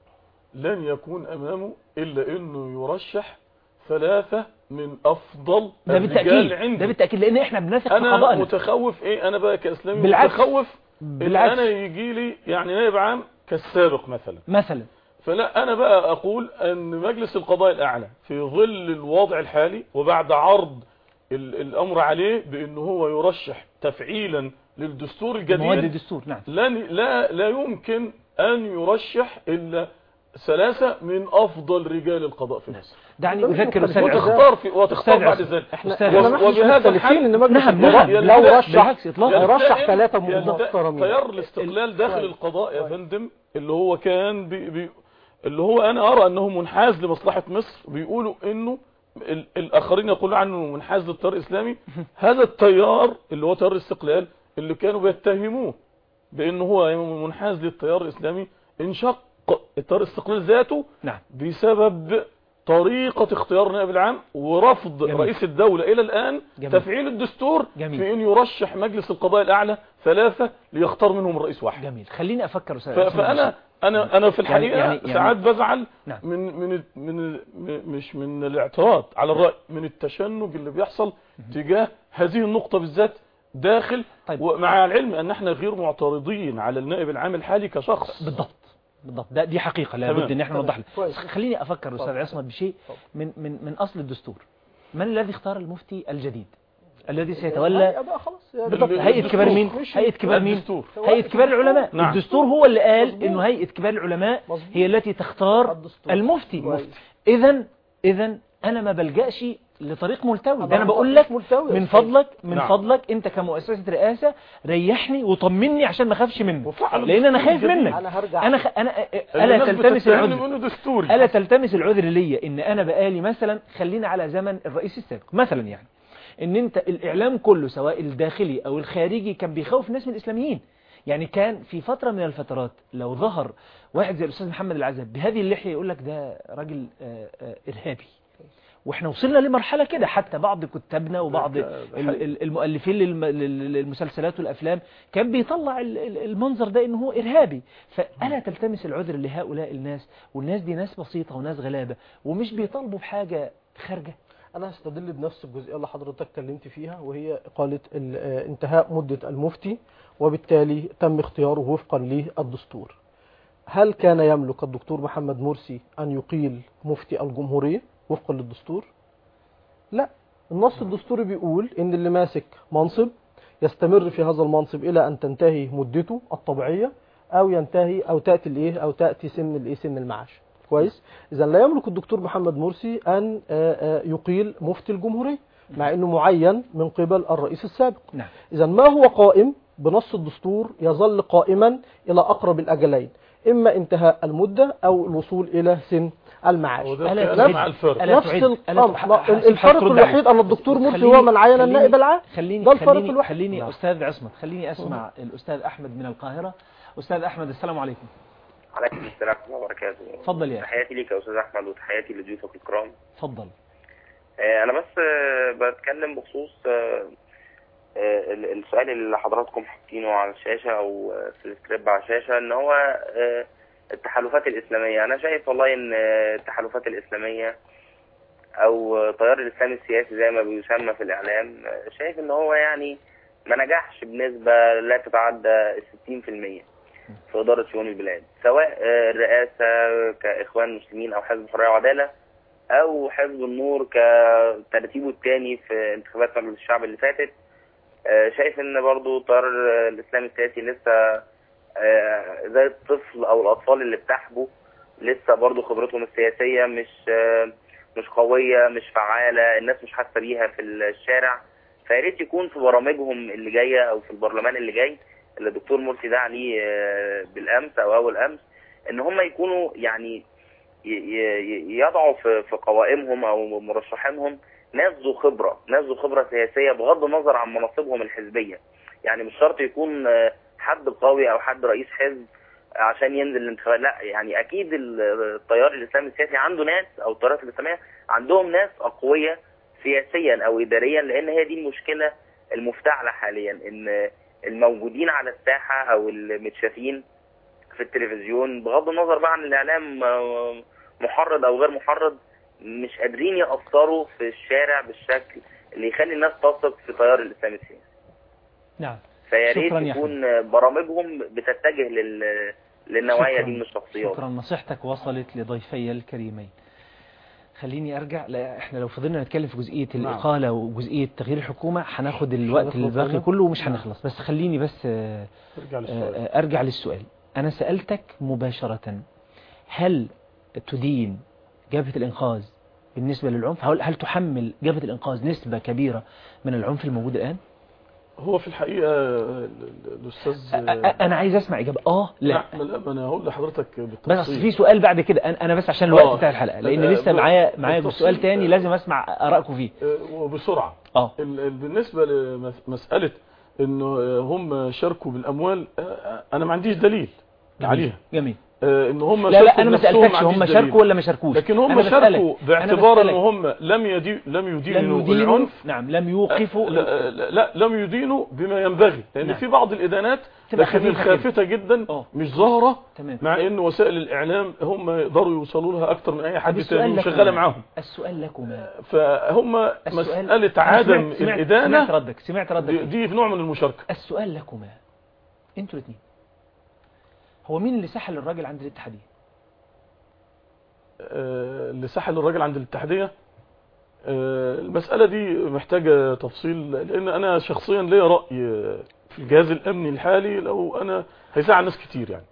لن يكون أمامه إلا أنه يرشح ثلاثة من أفضل ده الرجال بالتاكيد عنده ده بالتاكيد لان احنا بنثق في أنا قضائنا متخوف إيه أنا بقى كإسلامي بالعكس. متخوف إن بالعكس. أنا يجي لي يعني نائب عام كالسابق مثلا مثلا فلا أنا بقى أقول أن مجلس القضاء الأعلى في ظل الوضع الحالي وبعد عرض ال- الأمر عليه بأنه هو يرشح تفعيلا للدستور مواد الجديد الدستور نعم لن لا لا يمكن أن يرشح إلا ثلاثة من أفضل رجال القضاء في مصر دعني ده مش أذكر مختلف. أستاذ عصمت وتختار في وتختار أستاذ بعد عصمت. ذلك احنا أستاذ احنا عصمت. ما احناش وبهذا مختلفين ان مجلس نعم، القضاء نعم. لو يلتئم- رشح بالعكس إطلاقا. رشح يلتئم- ثلاثة يلتئم محترمين تيار الاستقلال داخل ال- القضاء يا كويس. فندم اللي هو كان بي بي اللي هو انا ارى انه منحاز لمصلحة مصر بيقولوا انه ال الاخرين يقولون عنه منحاز للتيار الاسلامي هذا التيار اللي هو تيار الاستقلال اللي كانوا بيتهموه بانه هو منحاز للتيار الاسلامي انشق التيار الاستقلال ذاته نعم بسبب طريقة اختيار النائب العام ورفض جميل. رئيس الدولة إلى الآن جميل. تفعيل الدستور جميل. في أن يرشح مجلس القضاء الأعلى ثلاثة ليختار منهم الرئيس واحد جميل خليني أفكر أستاذ ف- عصمت فأنا أنا أنا في الحقيقة يعني- يعني- ساعات بزعل نعم. من من من من- مش من الاعتراض على الرأي من التشنج اللي بيحصل تجاه هذه النقطة بالذات داخل طيب. ومع العلم أن احنا غير معترضين على النائب العام الحالي كشخص بالضبط بالضبط ده دي حقيقة تمام. لابد ان احنا نوضح لها. كويس. خليني افكر استاذ اتفضل. عصمت بشيء اتفضل. من من من اصل الدستور من الذي اختار المفتي الجديد الذي سيتولى هيئة بقى خلاص يعني بالضبط ال- هيئة كبار مين مش- هيئة كبار مين الدستور. هيئة كبار العلماء نعم. الدستور هو اللي قال مظبوط. انه هيئة كبار العلماء مظبوط. هي التي تختار الدستور. المفتي كويس. اذا اذا انا ما بلجاش لطريق ملتوي ده انا أنا بقول مش لك ملتوي. من فضلك من نعم. فضلك انت كمؤسسة رئاسة ريحني وطمني عشان ما اخافش منك وفعلا لان انا الدستور خايف الجديد. منك انا هرجع انا خ... انا الا الناس تلتمس بتتهمني العذر بأنه دستوري الا تلتمس العذر ليا ان انا بقالي مثلا خلينا على زمن الرئيس السابق مثلا يعني ان انت الاعلام كله سواء الداخلي او الخارجي كان بيخوف الناس من الاسلاميين يعني كان في فترة من الفترات لو ظهر واحد زي الاستاذ محمد العزب بهذه اللحية يقول لك ده راجل آه، آه، ارهابي واحنا وصلنا لمرحلة كده حتى بعض كتابنا وبعض ده- ده ال- حقيقي. ال- المؤلفين للم- لل- للمسلسلات والافلام كان بيطلع ال- ال- المنظر ده انه هو ارهابي فالا تلتمس العذر لهؤلاء الناس والناس دي ناس بسيطة وناس غلابة ومش بيطالبوا بحاجة خارجة انا هستدل بنفس الجزئيه اللي حضرتك اتكلمت فيها وهي اقاله ال- آه، انتهاء مده المفتي وبالتالي تم اختياره وفقا للدستور هل كان يملك الدكتور محمد مرسي ان يقيل مفتي الجمهوريه وفقا للدستور لا النص الدستوري بيقول ان اللي ماسك منصب يستمر في هذا المنصب الى ان تنتهي مدته الطبيعيه او ينتهي او تاتي الايه او تاتي سن الايه سن المعاش كويس اذا لا يملك الدكتور محمد مرسي ان آه، آه، يقيل مفتي الجمهوريه مع انه معين من قبل الرئيس السابق نعم إذا ما هو قائم بنص الدستور يظل قائما إلى أقرب الأجلين إما انتهاء المدة أو الوصول إلى سن المعاش وده ألا كلام تعد- مع الفرق ألا نفس تعد- الأمر ألا تح- ما- حاسب الفرق هترد الوحيد عليه. أن الدكتور مرسي خليني- هو من عين خليني- النائب العام خليني ده الفرق خليني, الوحيد. خليني نعم. أستاذ عصمت خليني أسمع الأستاذ أحمد من القاهرة أستاذ أحمد السلام عليكم عليكم السلام ورحمة الله وبركاته اتفضل يا أخي تحياتي ليك يا أستاذ أحمد وتحياتي لضيوفك الكرام اتفضل آه، أنا بس آه، بتكلم بخصوص آه، آه، ال- السؤال اللي حضراتكم حاطينه على الشاشة أو آه، في السكريب على الشاشة إن هو آه، التحالفات الإسلامية أنا شايف والله إن آه، التحالفات الإسلامية أو آه، تيار الإسلام السياسي زي ما بيسمى في الإعلام آه، شايف إن هو يعني ما نجحش بنسبة لا تتعدى الستين في المية في إدارة شؤون البلاد سواء آه، الرئاسة كإخوان مسلمين أو حزب حرية وعدالة أو حزب النور كترتيبه الثاني في انتخابات مجلس الشعب اللي فاتت آه، شايف إن برضو تيار آه، الإسلام السياسي لسه آه، زي الطفل أو الأطفال اللي بتحبوا لسه برضو خبرتهم السياسية مش آه، مش قوية مش فعالة الناس مش حاسة بيها في الشارع فيا ريت يكون في برامجهم اللي جاية أو في البرلمان اللي جاي اللي الدكتور مرسي دعا عليه آه، بالامس او اول امس ان هم يكونوا يعني ي- ي- يضعوا في في قوائمهم او مرشحينهم ناس ذو خبره، ناس ذو خبره سياسيه بغض النظر عن مناصبهم الحزبيه. يعني مش شرط يكون آه، حد قوي او حد رئيس حزب عشان ينزل الانتخابات، لا يعني اكيد ال- التيار الاسلامي السياسي عنده ناس او التيارات الاسلاميه عندهم ناس اقوياء سياسيا او اداريا لان هي دي المشكله المفتعله حاليا ان الموجودين على الساحه او المتشافين في التلفزيون بغض النظر بقى عن الاعلام آه، محرض او غير محرض مش قادرين يأثروا في الشارع بالشكل اللي يخلي الناس تثق في تيار الاسلام السياسي نعم فيا ريت شكراً يا يكون برامجهم بتتجه لل للنوعيه دي من الشخصيات شكرا نصيحتك وصلت لضيفي الكريمين خليني ارجع لا احنا لو فضلنا نتكلم في جزئيه نعم. الاقاله وجزئيه تغيير الحكومه هناخد الوقت هنخلص الباقي منه. كله ومش نعم. هنخلص بس خليني بس آه، ارجع آه، للسؤال آه، ارجع للسؤال انا سالتك مباشره هل تدين جبهة الإنقاذ بالنسبة للعنف هل, هل تحمل جبهة الإنقاذ نسبة كبيرة من العنف الموجود الآن هو في الحقيقة ال- ال- الأستاذ أ- أ- أنا عايز أسمع إجابة آه لا لا لا ما أنا هقول لحضرتك بس بالتفصيل في سؤال بعد كده أنا أنا بس عشان الوقت آه. بتاع الحلقة لأن لا، لسه ب- معايا معايا بالتفصيل. سؤال تاني لازم أسمع آرائكم فيه آه، وبسرعة آه ال- ال- بالنسبة لمسألة انه آه، هم شاركوا بالاموال آه، آه، انا ما عنديش دليل جميل. عليها جميل آه، ان هم لا شاركوا لا أنا ما بنفسهم سألتكش عنديش هم دليل. شاركوا ولا ما شاركوش لكن هم أنا بسألك. شاركوا أنا باعتبار ان بسألك. هم لم يدي لم يدينوا لم يدينوا العنف نعم لم يوقفوا لا, لا, لا لم يدينوا بما ينبغي لان نعم. في بعض الادانات تبقى لكن خفيفة الخافتة جدا آه. مش ظاهرة تمام مع ان وسائل الاعلام هم يقدروا يوصلوا لها اكتر من اي حد السؤال تاني لكم. وشغاله معاهم السؤال لكما فهم السؤال مسألة أنا عدم سمعت- سمعت- سمعت الإدانة ردك سمعت ردك دي, فيه. دي في نوع من المشاركة السؤال لكما انتوا الاثنين هو مين اللي سحل الراجل عند الاتحادية آه، اللي سحل الراجل عند الاتحادية آه، المسألة دي محتاجة تفصيل لأن أنا شخصيا ليا رأي في الجهاز الأمني الحالي لو أنا هيزعل ناس كتير يعني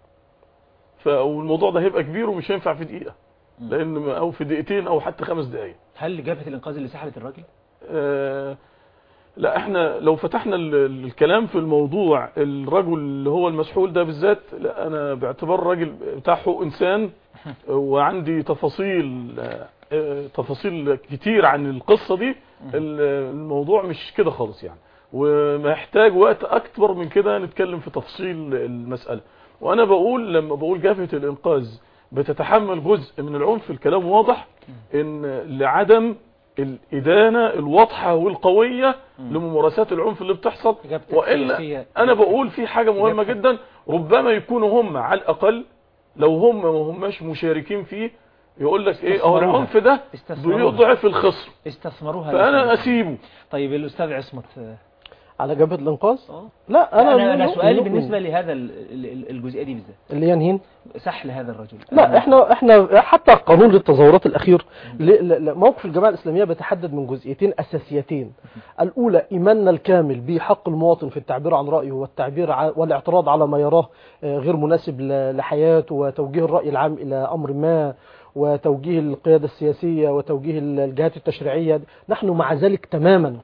فالموضوع ده هيبقى كبير ومش هينفع في دقيقة لأن أو في دقيقتين أو حتى خمس دقايق هل جبهة الإنقاذ اللي سحلت الراجل آه، لا احنا لو فتحنا ال- ال- الكلام في الموضوع الرجل اللي هو المسحول ده بالذات لا انا باعتبار راجل بتاع حقوق انسان وعندي تفاصيل آه، آه، تفاصيل كتير عن القصة دي ال- الموضوع مش كده خالص يعني ومحتاج وقت اكتر من كده نتكلم في تفصيل المسألة وانا بقول لما بقول جبهة الانقاذ بتتحمل جزء من العنف الكلام واضح ان لعدم الإدانة الواضحة والقوية لممارسات العنف اللي بتحصل إجابتك وإلا سياسية. أنا بقول في حاجة مهمة إجابتك- جدا ربما يكونوا هم على الأقل لو هم ما هماش مشاركين فيه يقول لك إيه أو استثمروها. العنف ده استثمروها. بيضعف الخصم استثمروها فأنا لسنة. أسيبه طيب الأستاذ عصمت آه، على جبهة الإنقاذ آه. لا أنا أنا أنا من- سؤالي من- بالنسبة لهذا ال- ال- الجزئية دي بالذات اللي ينهين سحل هذا الرجل لا احنا احنا حتى قانون للتظاهرات الاخير ل- ل- ل- موقف الجماعه الاسلاميه بيتحدد من جزئيتين اساسيتين الاولى ايماننا الكامل بحق المواطن في التعبير عن رايه والتعبير ع- والاعتراض على ما يراه آه، غير مناسب ل- لحياته وتوجيه الراي العام الى امر ما وتوجيه القياده السياسيه وتوجيه ال- الجهات التشريعيه نحن مع ذلك تماما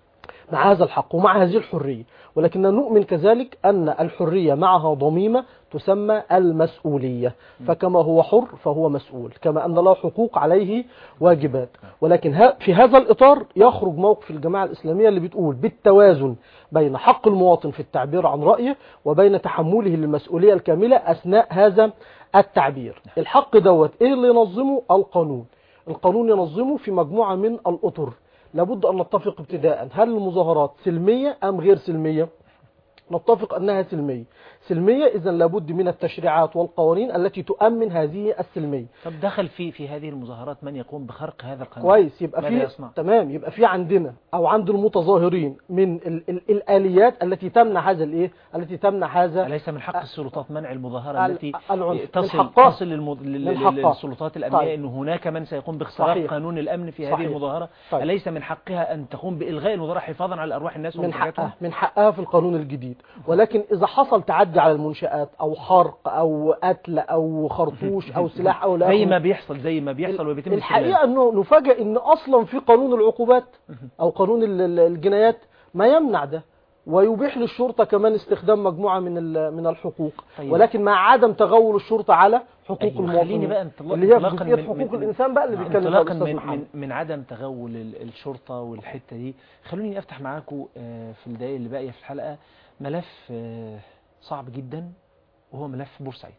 مع هذا الحق ومع هذه الحرية ولكننا نؤمن كذلك أن الحرية معها ضميمة تسمى المسؤولية فكما هو حر فهو مسؤول كما أن له حقوق عليه واجبات ولكن ها- في هذا الإطار يخرج موقف الجماعة الإسلامية اللي بتقول بالتوازن بين حق المواطن في التعبير عن رأيه وبين تحمله للمسؤولية الكاملة أثناء هذا التعبير الحق دوت إيه اللي ينظمه القانون القانون ينظمه في مجموعة من الأطر لابد أن نتفق ابتداء هل المظاهرات سلمية أم غير سلمية نتفق أنها سلمية سلمية إذا لابد من التشريعات والقوانين التي تؤمن هذه السلمية طب دخل في في هذه المظاهرات من يقوم بخرق هذا القانون كويس يبقى ماذا في يصنع؟ تمام يبقى في عندنا او عند المتظاهرين من ال ال الاليات التي تمنع هذا الايه التي تمنع هذا أليس من حق السلطات منع المظاهرة ال- التي العنف. من تصل حقها. تصل للمض... لل- من حقها. للسلطات الأمنية طيب. أن هناك من سيقوم باختراق صحيح. قانون الأمن في هذه صحيح. المظاهرة طيب. أليس من حقها أن تقوم بإلغاء المظاهرة حفاظا على أرواح الناس من ومنتجاتهم؟ حقها من حقها في القانون الجديد ولكن اذا حصل تعدي على المنشآت او حرق او قتل او خرطوش او سلاح او لا زي آخره، ما بيحصل زي ما بيحصل وبيتم الحقيقة انه نفاجئ ان اصلا في قانون العقوبات او قانون ال- ال- الجنايات ما يمنع ده ويبيح للشرطة كمان استخدام مجموعة من ال- من الحقوق طيب. ولكن مع عدم تغول الشرطة على حقوق أيوة، المواطنين خليني بقى انطلاق- اللي هي في انطلاقاً جزئية من- حقوق من- الإنسان بقى اللي بيتكلم فيها انطلاقا الأستاذ من, محمد من, من عدم تغول ال- الشرطة والحتة دي خلوني أفتح معاكم آه، في الدقايق اللي باقية في الحلقة ملف آه، صعب جدا وهو ملف بورسعيد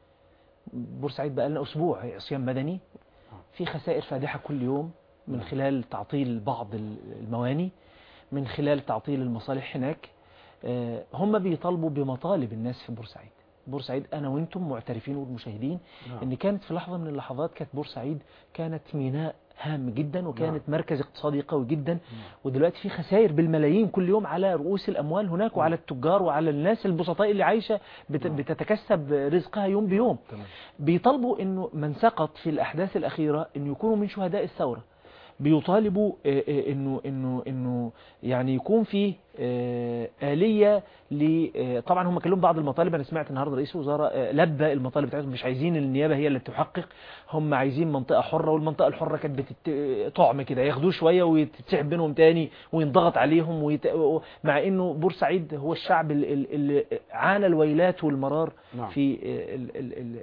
بورسعيد بقى لنا أسبوع هي عصيان مدني في خسائر فادحة كل يوم من خلال تعطيل بعض ال- المواني من خلال تعطيل المصالح هناك آه، هم بيطالبوا بمطالب الناس في بورسعيد بورسعيد أنا وأنتم معترفين والمشاهدين ان كانت في لحظة من اللحظات كانت بورسعيد كانت ميناء هام جدا وكانت مركز اقتصادي قوي جدا ودلوقتي في خسائر بالملايين كل يوم على رؤوس الأموال هناك وعلى التجار وعلى الناس البسطاء اللي عايشة بت- بتتكسب رزقها يوم بيوم بيطالبوا انه من سقط في الأحداث الأخيرة انه يكونوا من شهداء الثورة بيطالبوا آه، آه، انه انه انه يعني يكون فيه آه، آلية ل آه، طبعا هم كلهم بعض المطالب انا سمعت النهارده رئيس الوزراء آه، لبى المطالب بتاعتهم مش عايزين النيابة هي اللي تحقق هم عايزين منطقة حرة والمنطقة الحرة كانت بتت... طعم كده ياخدوه شوية ويتسحب بينهم تاني وينضغط عليهم ويت... مع انه بورسعيد هو الشعب ال- ال- اللي عانى الويلات والمرار نعم. في ال... ال... ال...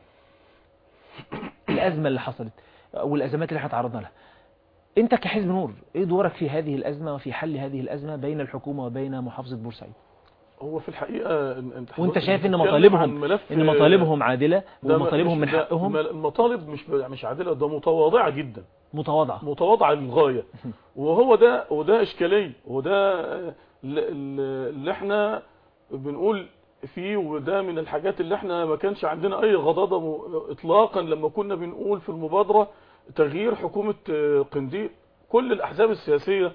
الأزمة اللي حصلت والأزمات اللي احنا تعرضنا لها انت كحزب نور ايه دورك في هذه الأزمة وفي حل هذه الأزمة بين الحكومة وبين محافظة بورسعيد هو في الحقيقة إن- انت وانت حضرتك شايف ان بتتكلم عن مطالبهم ملف ان مطالبهم عادلة ده ومطالبهم مش- من ده حقهم المطالب مش مش عادلة ده متواضعة جدا متواضعة متواضعة للغاية وهو ده وده إشكالية وده ال- ال- اللي احنا بنقول فيه وده من الحاجات اللي احنا ما كانش عندنا أي غضاضة م- إطلاقا لما كنا بنقول في المبادرة تغيير حكومة آه، قنديل كل الأحزاب السياسية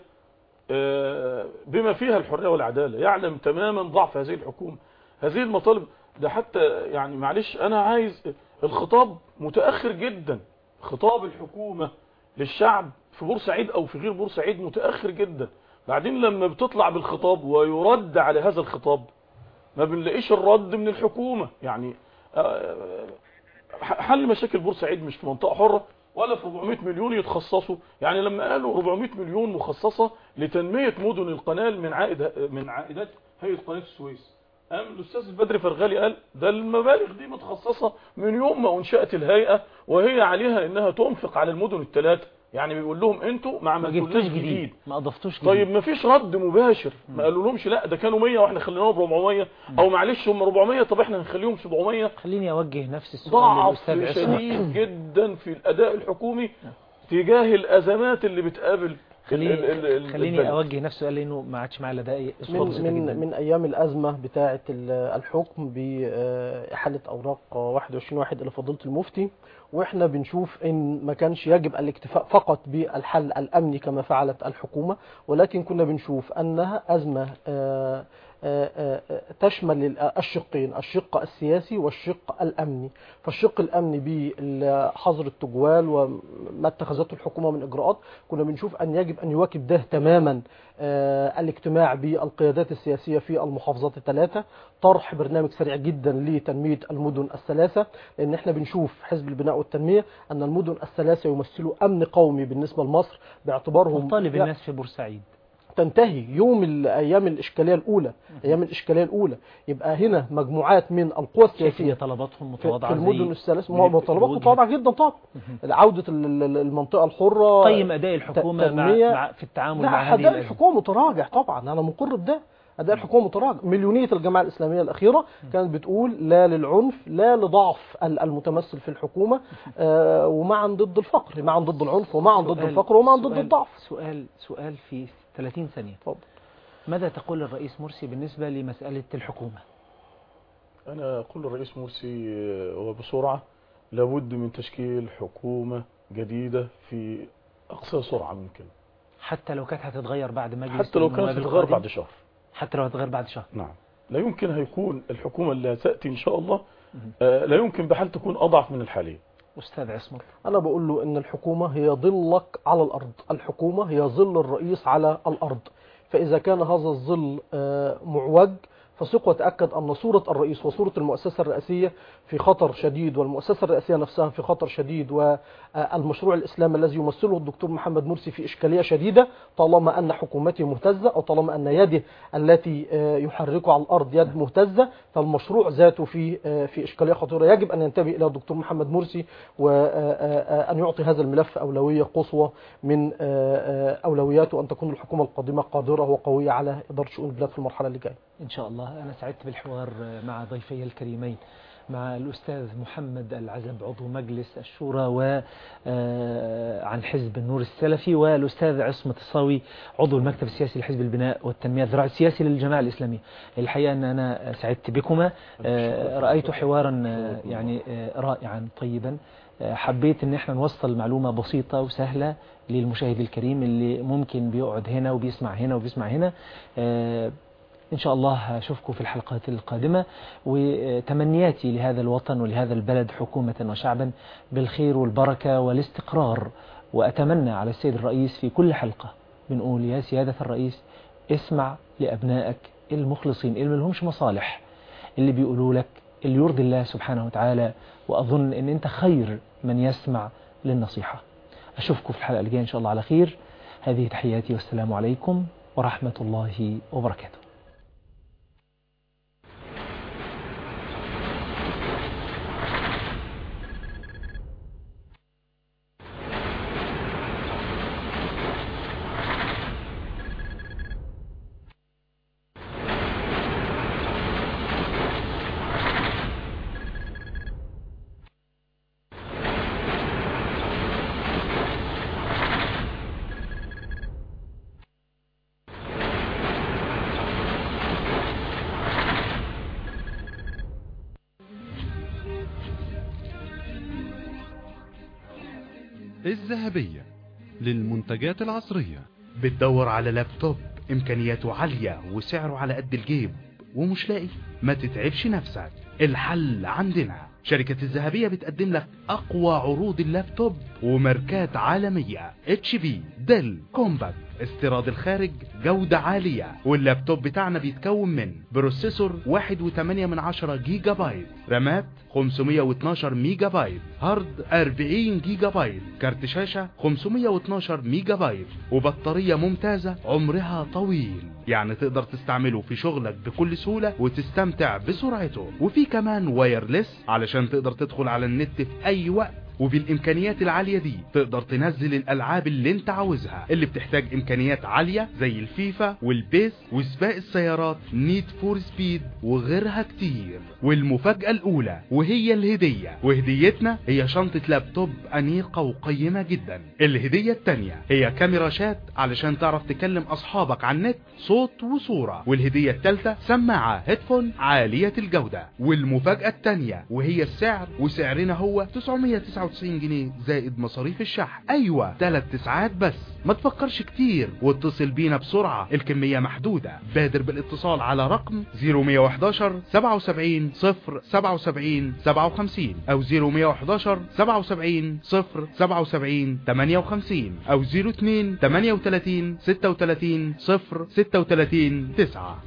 آه، بما فيها الحرية والعدالة يعلم تماما ضعف هذه الحكومة هذه المطالب ده حتى يعني معلش أنا عايز الخطاب متأخر جدا خطاب الحكومة للشعب في بورسعيد او في غير بورسعيد متأخر جدا بعدين لما بتطلع بالخطاب ويرد على هذا الخطاب ما بنلاقيش الرد من الحكومة يعني آه، حل مشاكل بورسعيد مش في منطقة حرة ولا في 400 مليون يتخصصوا يعني لما قالوا 400 مليون مخصصة لتنمية مدن القناة من عائد من عائدات هيئة قناة السويس قام الاستاذ البدري فرغالي قال ده المبالغ دي متخصصة من يوم ما انشأت الهيئة وهي عليها انها تنفق على المدن الثلاثة يعني بيقول لهم انتوا ما ما عملتولناش جبتوش جديد جديد ما اضفتوش جديد طيب ما فيش رد مباشر ما قالوا لهمش لا ده كانوا 100 واحنا خليناهم 400 او معلش هم 400 طب احنا هنخليهم 700 خليني اوجه نفس السؤال ضعف للاستاذ عصمت شديد جدا في الاداء الحكومي تجاه الازمات اللي بتقابل ال- ال- خليني ال- ال- خليني البلد. اوجه نفس السؤال لانه ما عادش معايا لدي من بسيطة جدا. من من ايام الازمه بتاعه ال- الحكم باحاله اوراق 21 واحد الى فضيله المفتي واحنا بنشوف ان ما كانش يجب الاكتفاء فقط بالحل الامني كما فعلت الحكومه ولكن كنا بنشوف انها ازمه آه، آه، آه، تشمل ال- الشقين الشق السياسي والشق الامني فالشق الامني بحظر التجوال وما اتخذته الحكومه من اجراءات كنا بنشوف ان يجب ان يواكب ده تماما آه، الاجتماع بالقيادات السياسية في المحافظات الثلاثة طرح برنامج سريع جدا لتنمية المدن الثلاثة لأن احنا بنشوف حزب البناء والتنمية أن المدن الثلاثة يمثلوا أمن قومي بالنسبة لمصر باعتبارهم طالب الناس في بورسعيد تنتهي يوم الايام الاشكاليه الاولى ايام الاشكاليه الاولى يبقى هنا مجموعات من القوى شايف ان السياسيه طلباتهم في متواضعة في المدن زي الثلاث بي- مطالبات وجهة- متواضعه جدا طبعا عوده ال- ال- المنطقه الحره قيم اداء الحكومة مع, تنمية. مع في التعامل لا مع هذه اداء الأزمة. الحكومه متراجع طبعا انا مقر بده اداء الحكومه متراجع مليونيه الجماعه الاسلاميه الاخيره كانت بتقول لا للعنف لا لضعف ال- المتمثل في الحكومه آه ومعا ضد الفقر معا ضد العنف ومعا ضد سؤال- الفقر ومعا ضد سؤال- الضعف سؤال سؤال في 30 ثانية اتفضل. ماذا تقول الرئيس مرسي بالنسبة لمسألة الحكومة أنا أقول للرئيس مرسي آه، وبسرعة لابد من تشكيل حكومة جديدة في أقصى سرعة ممكن حتى لو كانت هتتغير بعد مجلس حتى لو النواب كانت تتغير القادم؟ بعد شهر حتى لو هتتغير بعد شهر نعم لا يمكن هيكون الحكومة اللي هتأتي إن شاء الله آه، لا يمكن بحال تكون أضعف من الحالية أستاذ عصمت انا بقول له ان الحكومه هي ظلك على الارض الحكومه هي ظل الرئيس على الارض فاذا كان هذا الظل آه، معوج فثق وتأكد أن صورة الرئيس وصورة المؤسسة الرئاسية في خطر شديد والمؤسسة الرئاسية نفسها في خطر شديد والمشروع الإسلامي الذي يمثله الدكتور محمد مرسي في إشكالية شديدة طالما أن حكومته مهتزة أو طالما أن يده التي آه، يحركها على الأرض يد مهتزة فالمشروع ذاته في آه، في إشكالية خطيرة يجب أن ينتبه إلى الدكتور محمد مرسي وأن يعطي هذا الملف أولوية قصوى من آه، آه، أولوياته أن تكون الحكومة القادمة قادرة وقوية على إدارة شؤون البلاد في المرحلة اللي جاية إن شاء الله أنا سعدت بالحوار مع ضيفي الكريمين مع الأستاذ محمد العزب عضو مجلس الشورى و آه، عن حزب النور السلفي والأستاذ عصمت الصاوي عضو المكتب السياسي لحزب البناء والتنمية الذراع السياسي للجماعة الإسلامية الحقيقة أن أنا سعدت بكما آه، رأيت حوارا آه، يعني آه، رائعا طيبا آه، حبيت ان احنا نوصل معلومة بسيطة وسهلة للمشاهد الكريم اللي ممكن بيقعد هنا وبيسمع هنا وبيسمع هنا آه، إن شاء الله أشوفكم في الحلقات القادمة وتمنياتي لهذا الوطن ولهذا البلد حكومة وشعبا بالخير والبركة والاستقرار وأتمنى على السيد الرئيس في كل حلقة بنقول يا سيادة الرئيس اسمع لأبنائك المخلصين اللي ملهمش مصالح اللي بيقولوا لك اللي يرضي الله سبحانه وتعالى وأظن أن أنت خير من يسمع للنصيحة أشوفكم في الحلقة الجاية إن شاء الله على خير هذه تحياتي والسلام عليكم ورحمة الله وبركاته الذهبية للمنتجات العصرية بتدور على لابتوب امكانياته عالية وسعره على قد الجيب ومش لاقي ما تتعبش نفسك الحل عندنا شركة الذهبية بتقدم لك اقوى عروض اللابتوب وماركات عالمية اتش بي ديل كومباك استيراد الخارج جودة عالية واللابتوب بتاعنا بيتكون من بروسيسور 1.8 من عشرة جيجا بايت رامات 512 ميجا بايت هارد 40 جيجا بايت كارت شاشة 512 ميجا بايت وبطارية ممتازة عمرها طويل يعني تقدر تستعمله في شغلك بكل سهولة وتستمتع بسرعته وفي كمان وايرلس علشان تقدر تدخل على النت في اي وقت وبالامكانيات العالية دي تقدر تنزل الالعاب اللي انت عاوزها اللي بتحتاج امكانيات عالية زي الفيفا والبيس وسباق السيارات نيد فور سبيد وغيرها كتير والمفاجأة الاولى وهي الهدية وهديتنا هي شنطة لابتوب انيقة وقيمة جدا الهدية التانية هي كاميرا شات علشان تعرف تكلم اصحابك على النت صوت وصورة والهدية التالتة سماعة هيدفون عالية الجودة والمفاجأة التانية وهي السعر وسعرنا هو 999 جنيه زائد مصاريف الشحن ايوه 3 ساعات بس ما تفكرش كتير واتصل بينا بسرعة الكمية محدودة بادر بالاتصال على رقم 0111 77 0 77 57 او 0111 77 0 77 58 او 02 38 36 0 36 9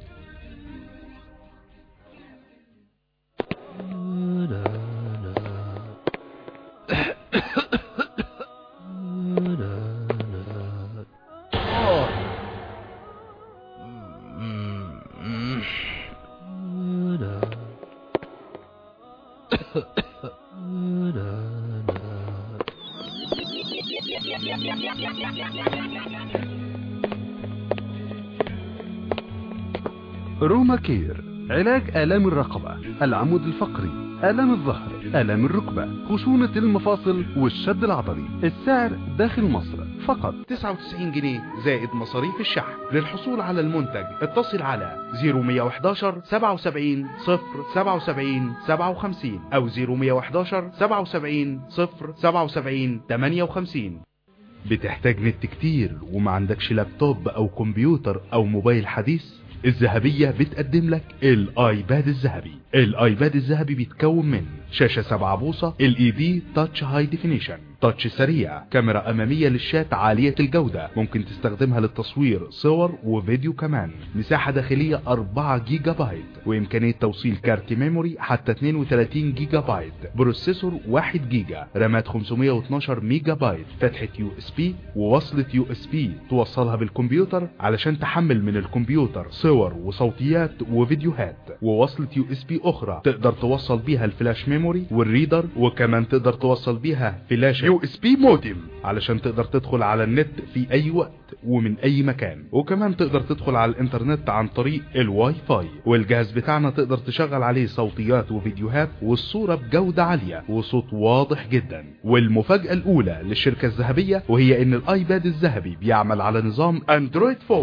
روما كير علاج آلام الرقبة العمود الفقري آلام الظهر آلام الركبة خشونة المفاصل والشد العضلي السعر داخل مصر فقط 99 جنيه زائد مصاريف الشحن للحصول على المنتج اتصل على 0111 77 0 77 57 او 0111 77 0 77 58 بتحتاج نت كتير وما عندكش لابتوب او كمبيوتر او موبايل حديث الذهبية بتقدم لك الايباد الذهبي الايباد الذهبي بيتكون من شاشة 7 بوصة ال دي تاتش هاي ديفينيشن تاتش سريع كاميرا امامية للشات عالية الجودة ممكن تستخدمها للتصوير صور وفيديو كمان مساحة داخلية 4 جيجا بايت وامكانية توصيل كارت ميموري حتى 32 جيجا بايت بروسيسور 1 جيجا رامات 512 ميجا بايت فتحة يو اس بي ووصلة يو اس بي توصلها بالكمبيوتر علشان تحمل من الكمبيوتر صور وصوتيات وفيديوهات ووصلة يو اس بي اخرى تقدر توصل بيها الفلاش ميموري والريدر وكمان تقدر توصل بيها فلاش يو اس بي مودم علشان تقدر تدخل على النت في اي وقت ومن اي مكان وكمان تقدر تدخل على الانترنت عن طريق الواي فاي والجهاز بتاعنا تقدر تشغل عليه صوتيات وفيديوهات والصورة بجودة عالية وصوت واضح جدا والمفاجأة الاولى للشركة الذهبية وهي ان الايباد الذهبي بيعمل على نظام اندرويد 4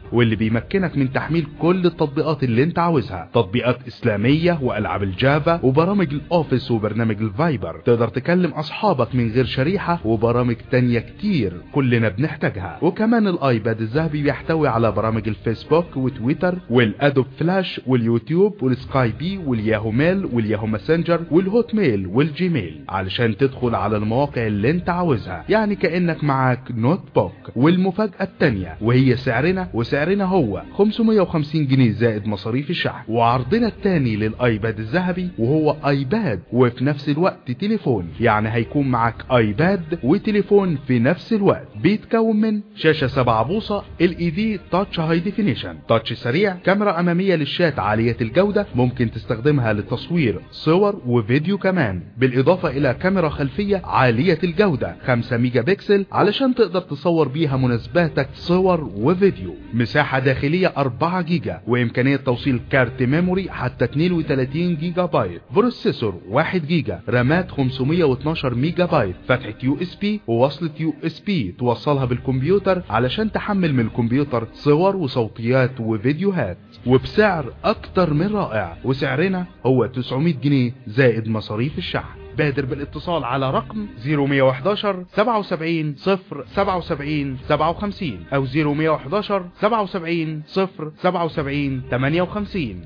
واللي بيمكنك من تحميل كل التطبيقات اللي انت عاوزها تطبيقات اسلامية والعاب الجافا وبرامج الاوفيس وبرنامج الفايبر تقدر تكلم اصحابك من غير شريحة وبرامج تانية كتير كلنا بنحتاجها وكمان الايباد الذهبي بيحتوي على برامج الفيسبوك وتويتر والادوب فلاش واليوتيوب والسكاي بي والياهو ميل والياهو ماسنجر والهوت ميل والجيميل علشان تدخل على المواقع اللي انت عاوزها يعني كأنك معاك نوت بوك والمفاجأة التانية وهي سعرنا وسعرنا هو 550 جنيه زائد مصاريف الشحن وعرضنا التاني للايباد الذهبي وهو ايباد وفي نفس الوقت تليفون يعني هيكون معاك ايباد وتليفون في نفس الوقت بيتكون من شاشة 7 بوصة ال اي دي تاتش هاي ديفينيشن تاتش سريع كاميرا امامية للشات عالية الجودة ممكن تستخدمها للتصوير صور وفيديو كمان بالاضافة الى كاميرا خلفية عالية الجودة 5 ميجا بكسل علشان تقدر تصور بيها مناسباتك صور وفيديو مساحة داخلية 4 جيجا وامكانية توصيل كارت ميموري حتى 32 جيجا بايت بروسيسور 1 جيجا رامات 512 ميجا بايت فتحة يو اس بي ووصلة يو اس بي توصلها بالكمبيوتر علشان تحمل من الكمبيوتر صور وصوتيات وفيديوهات وبسعر اكتر من رائع وسعرنا هو 900 جنيه زائد مصاريف الشحن بادر بالاتصال على رقم 0111 77 0 77 57 او 0111 77 0 77 58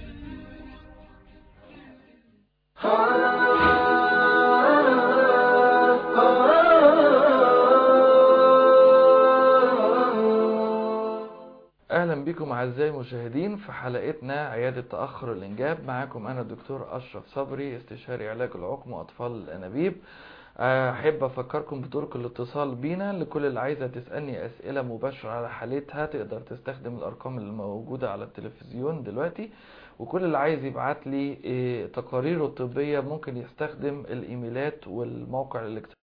اهلا بكم اعزائي المشاهدين في حلقتنا عيادة تأخر الانجاب معاكم انا الدكتور اشرف صبري استشاري علاج العقم واطفال الانابيب احب افكركم بطرق الاتصال بينا لكل اللي عايزه تسالني اسئله مباشره على حالتها تقدر تستخدم الارقام اللي موجوده على التلفزيون دلوقتي وكل اللي عايز يبعت لي تقاريره الطبيه ممكن يستخدم الايميلات والموقع الالكتروني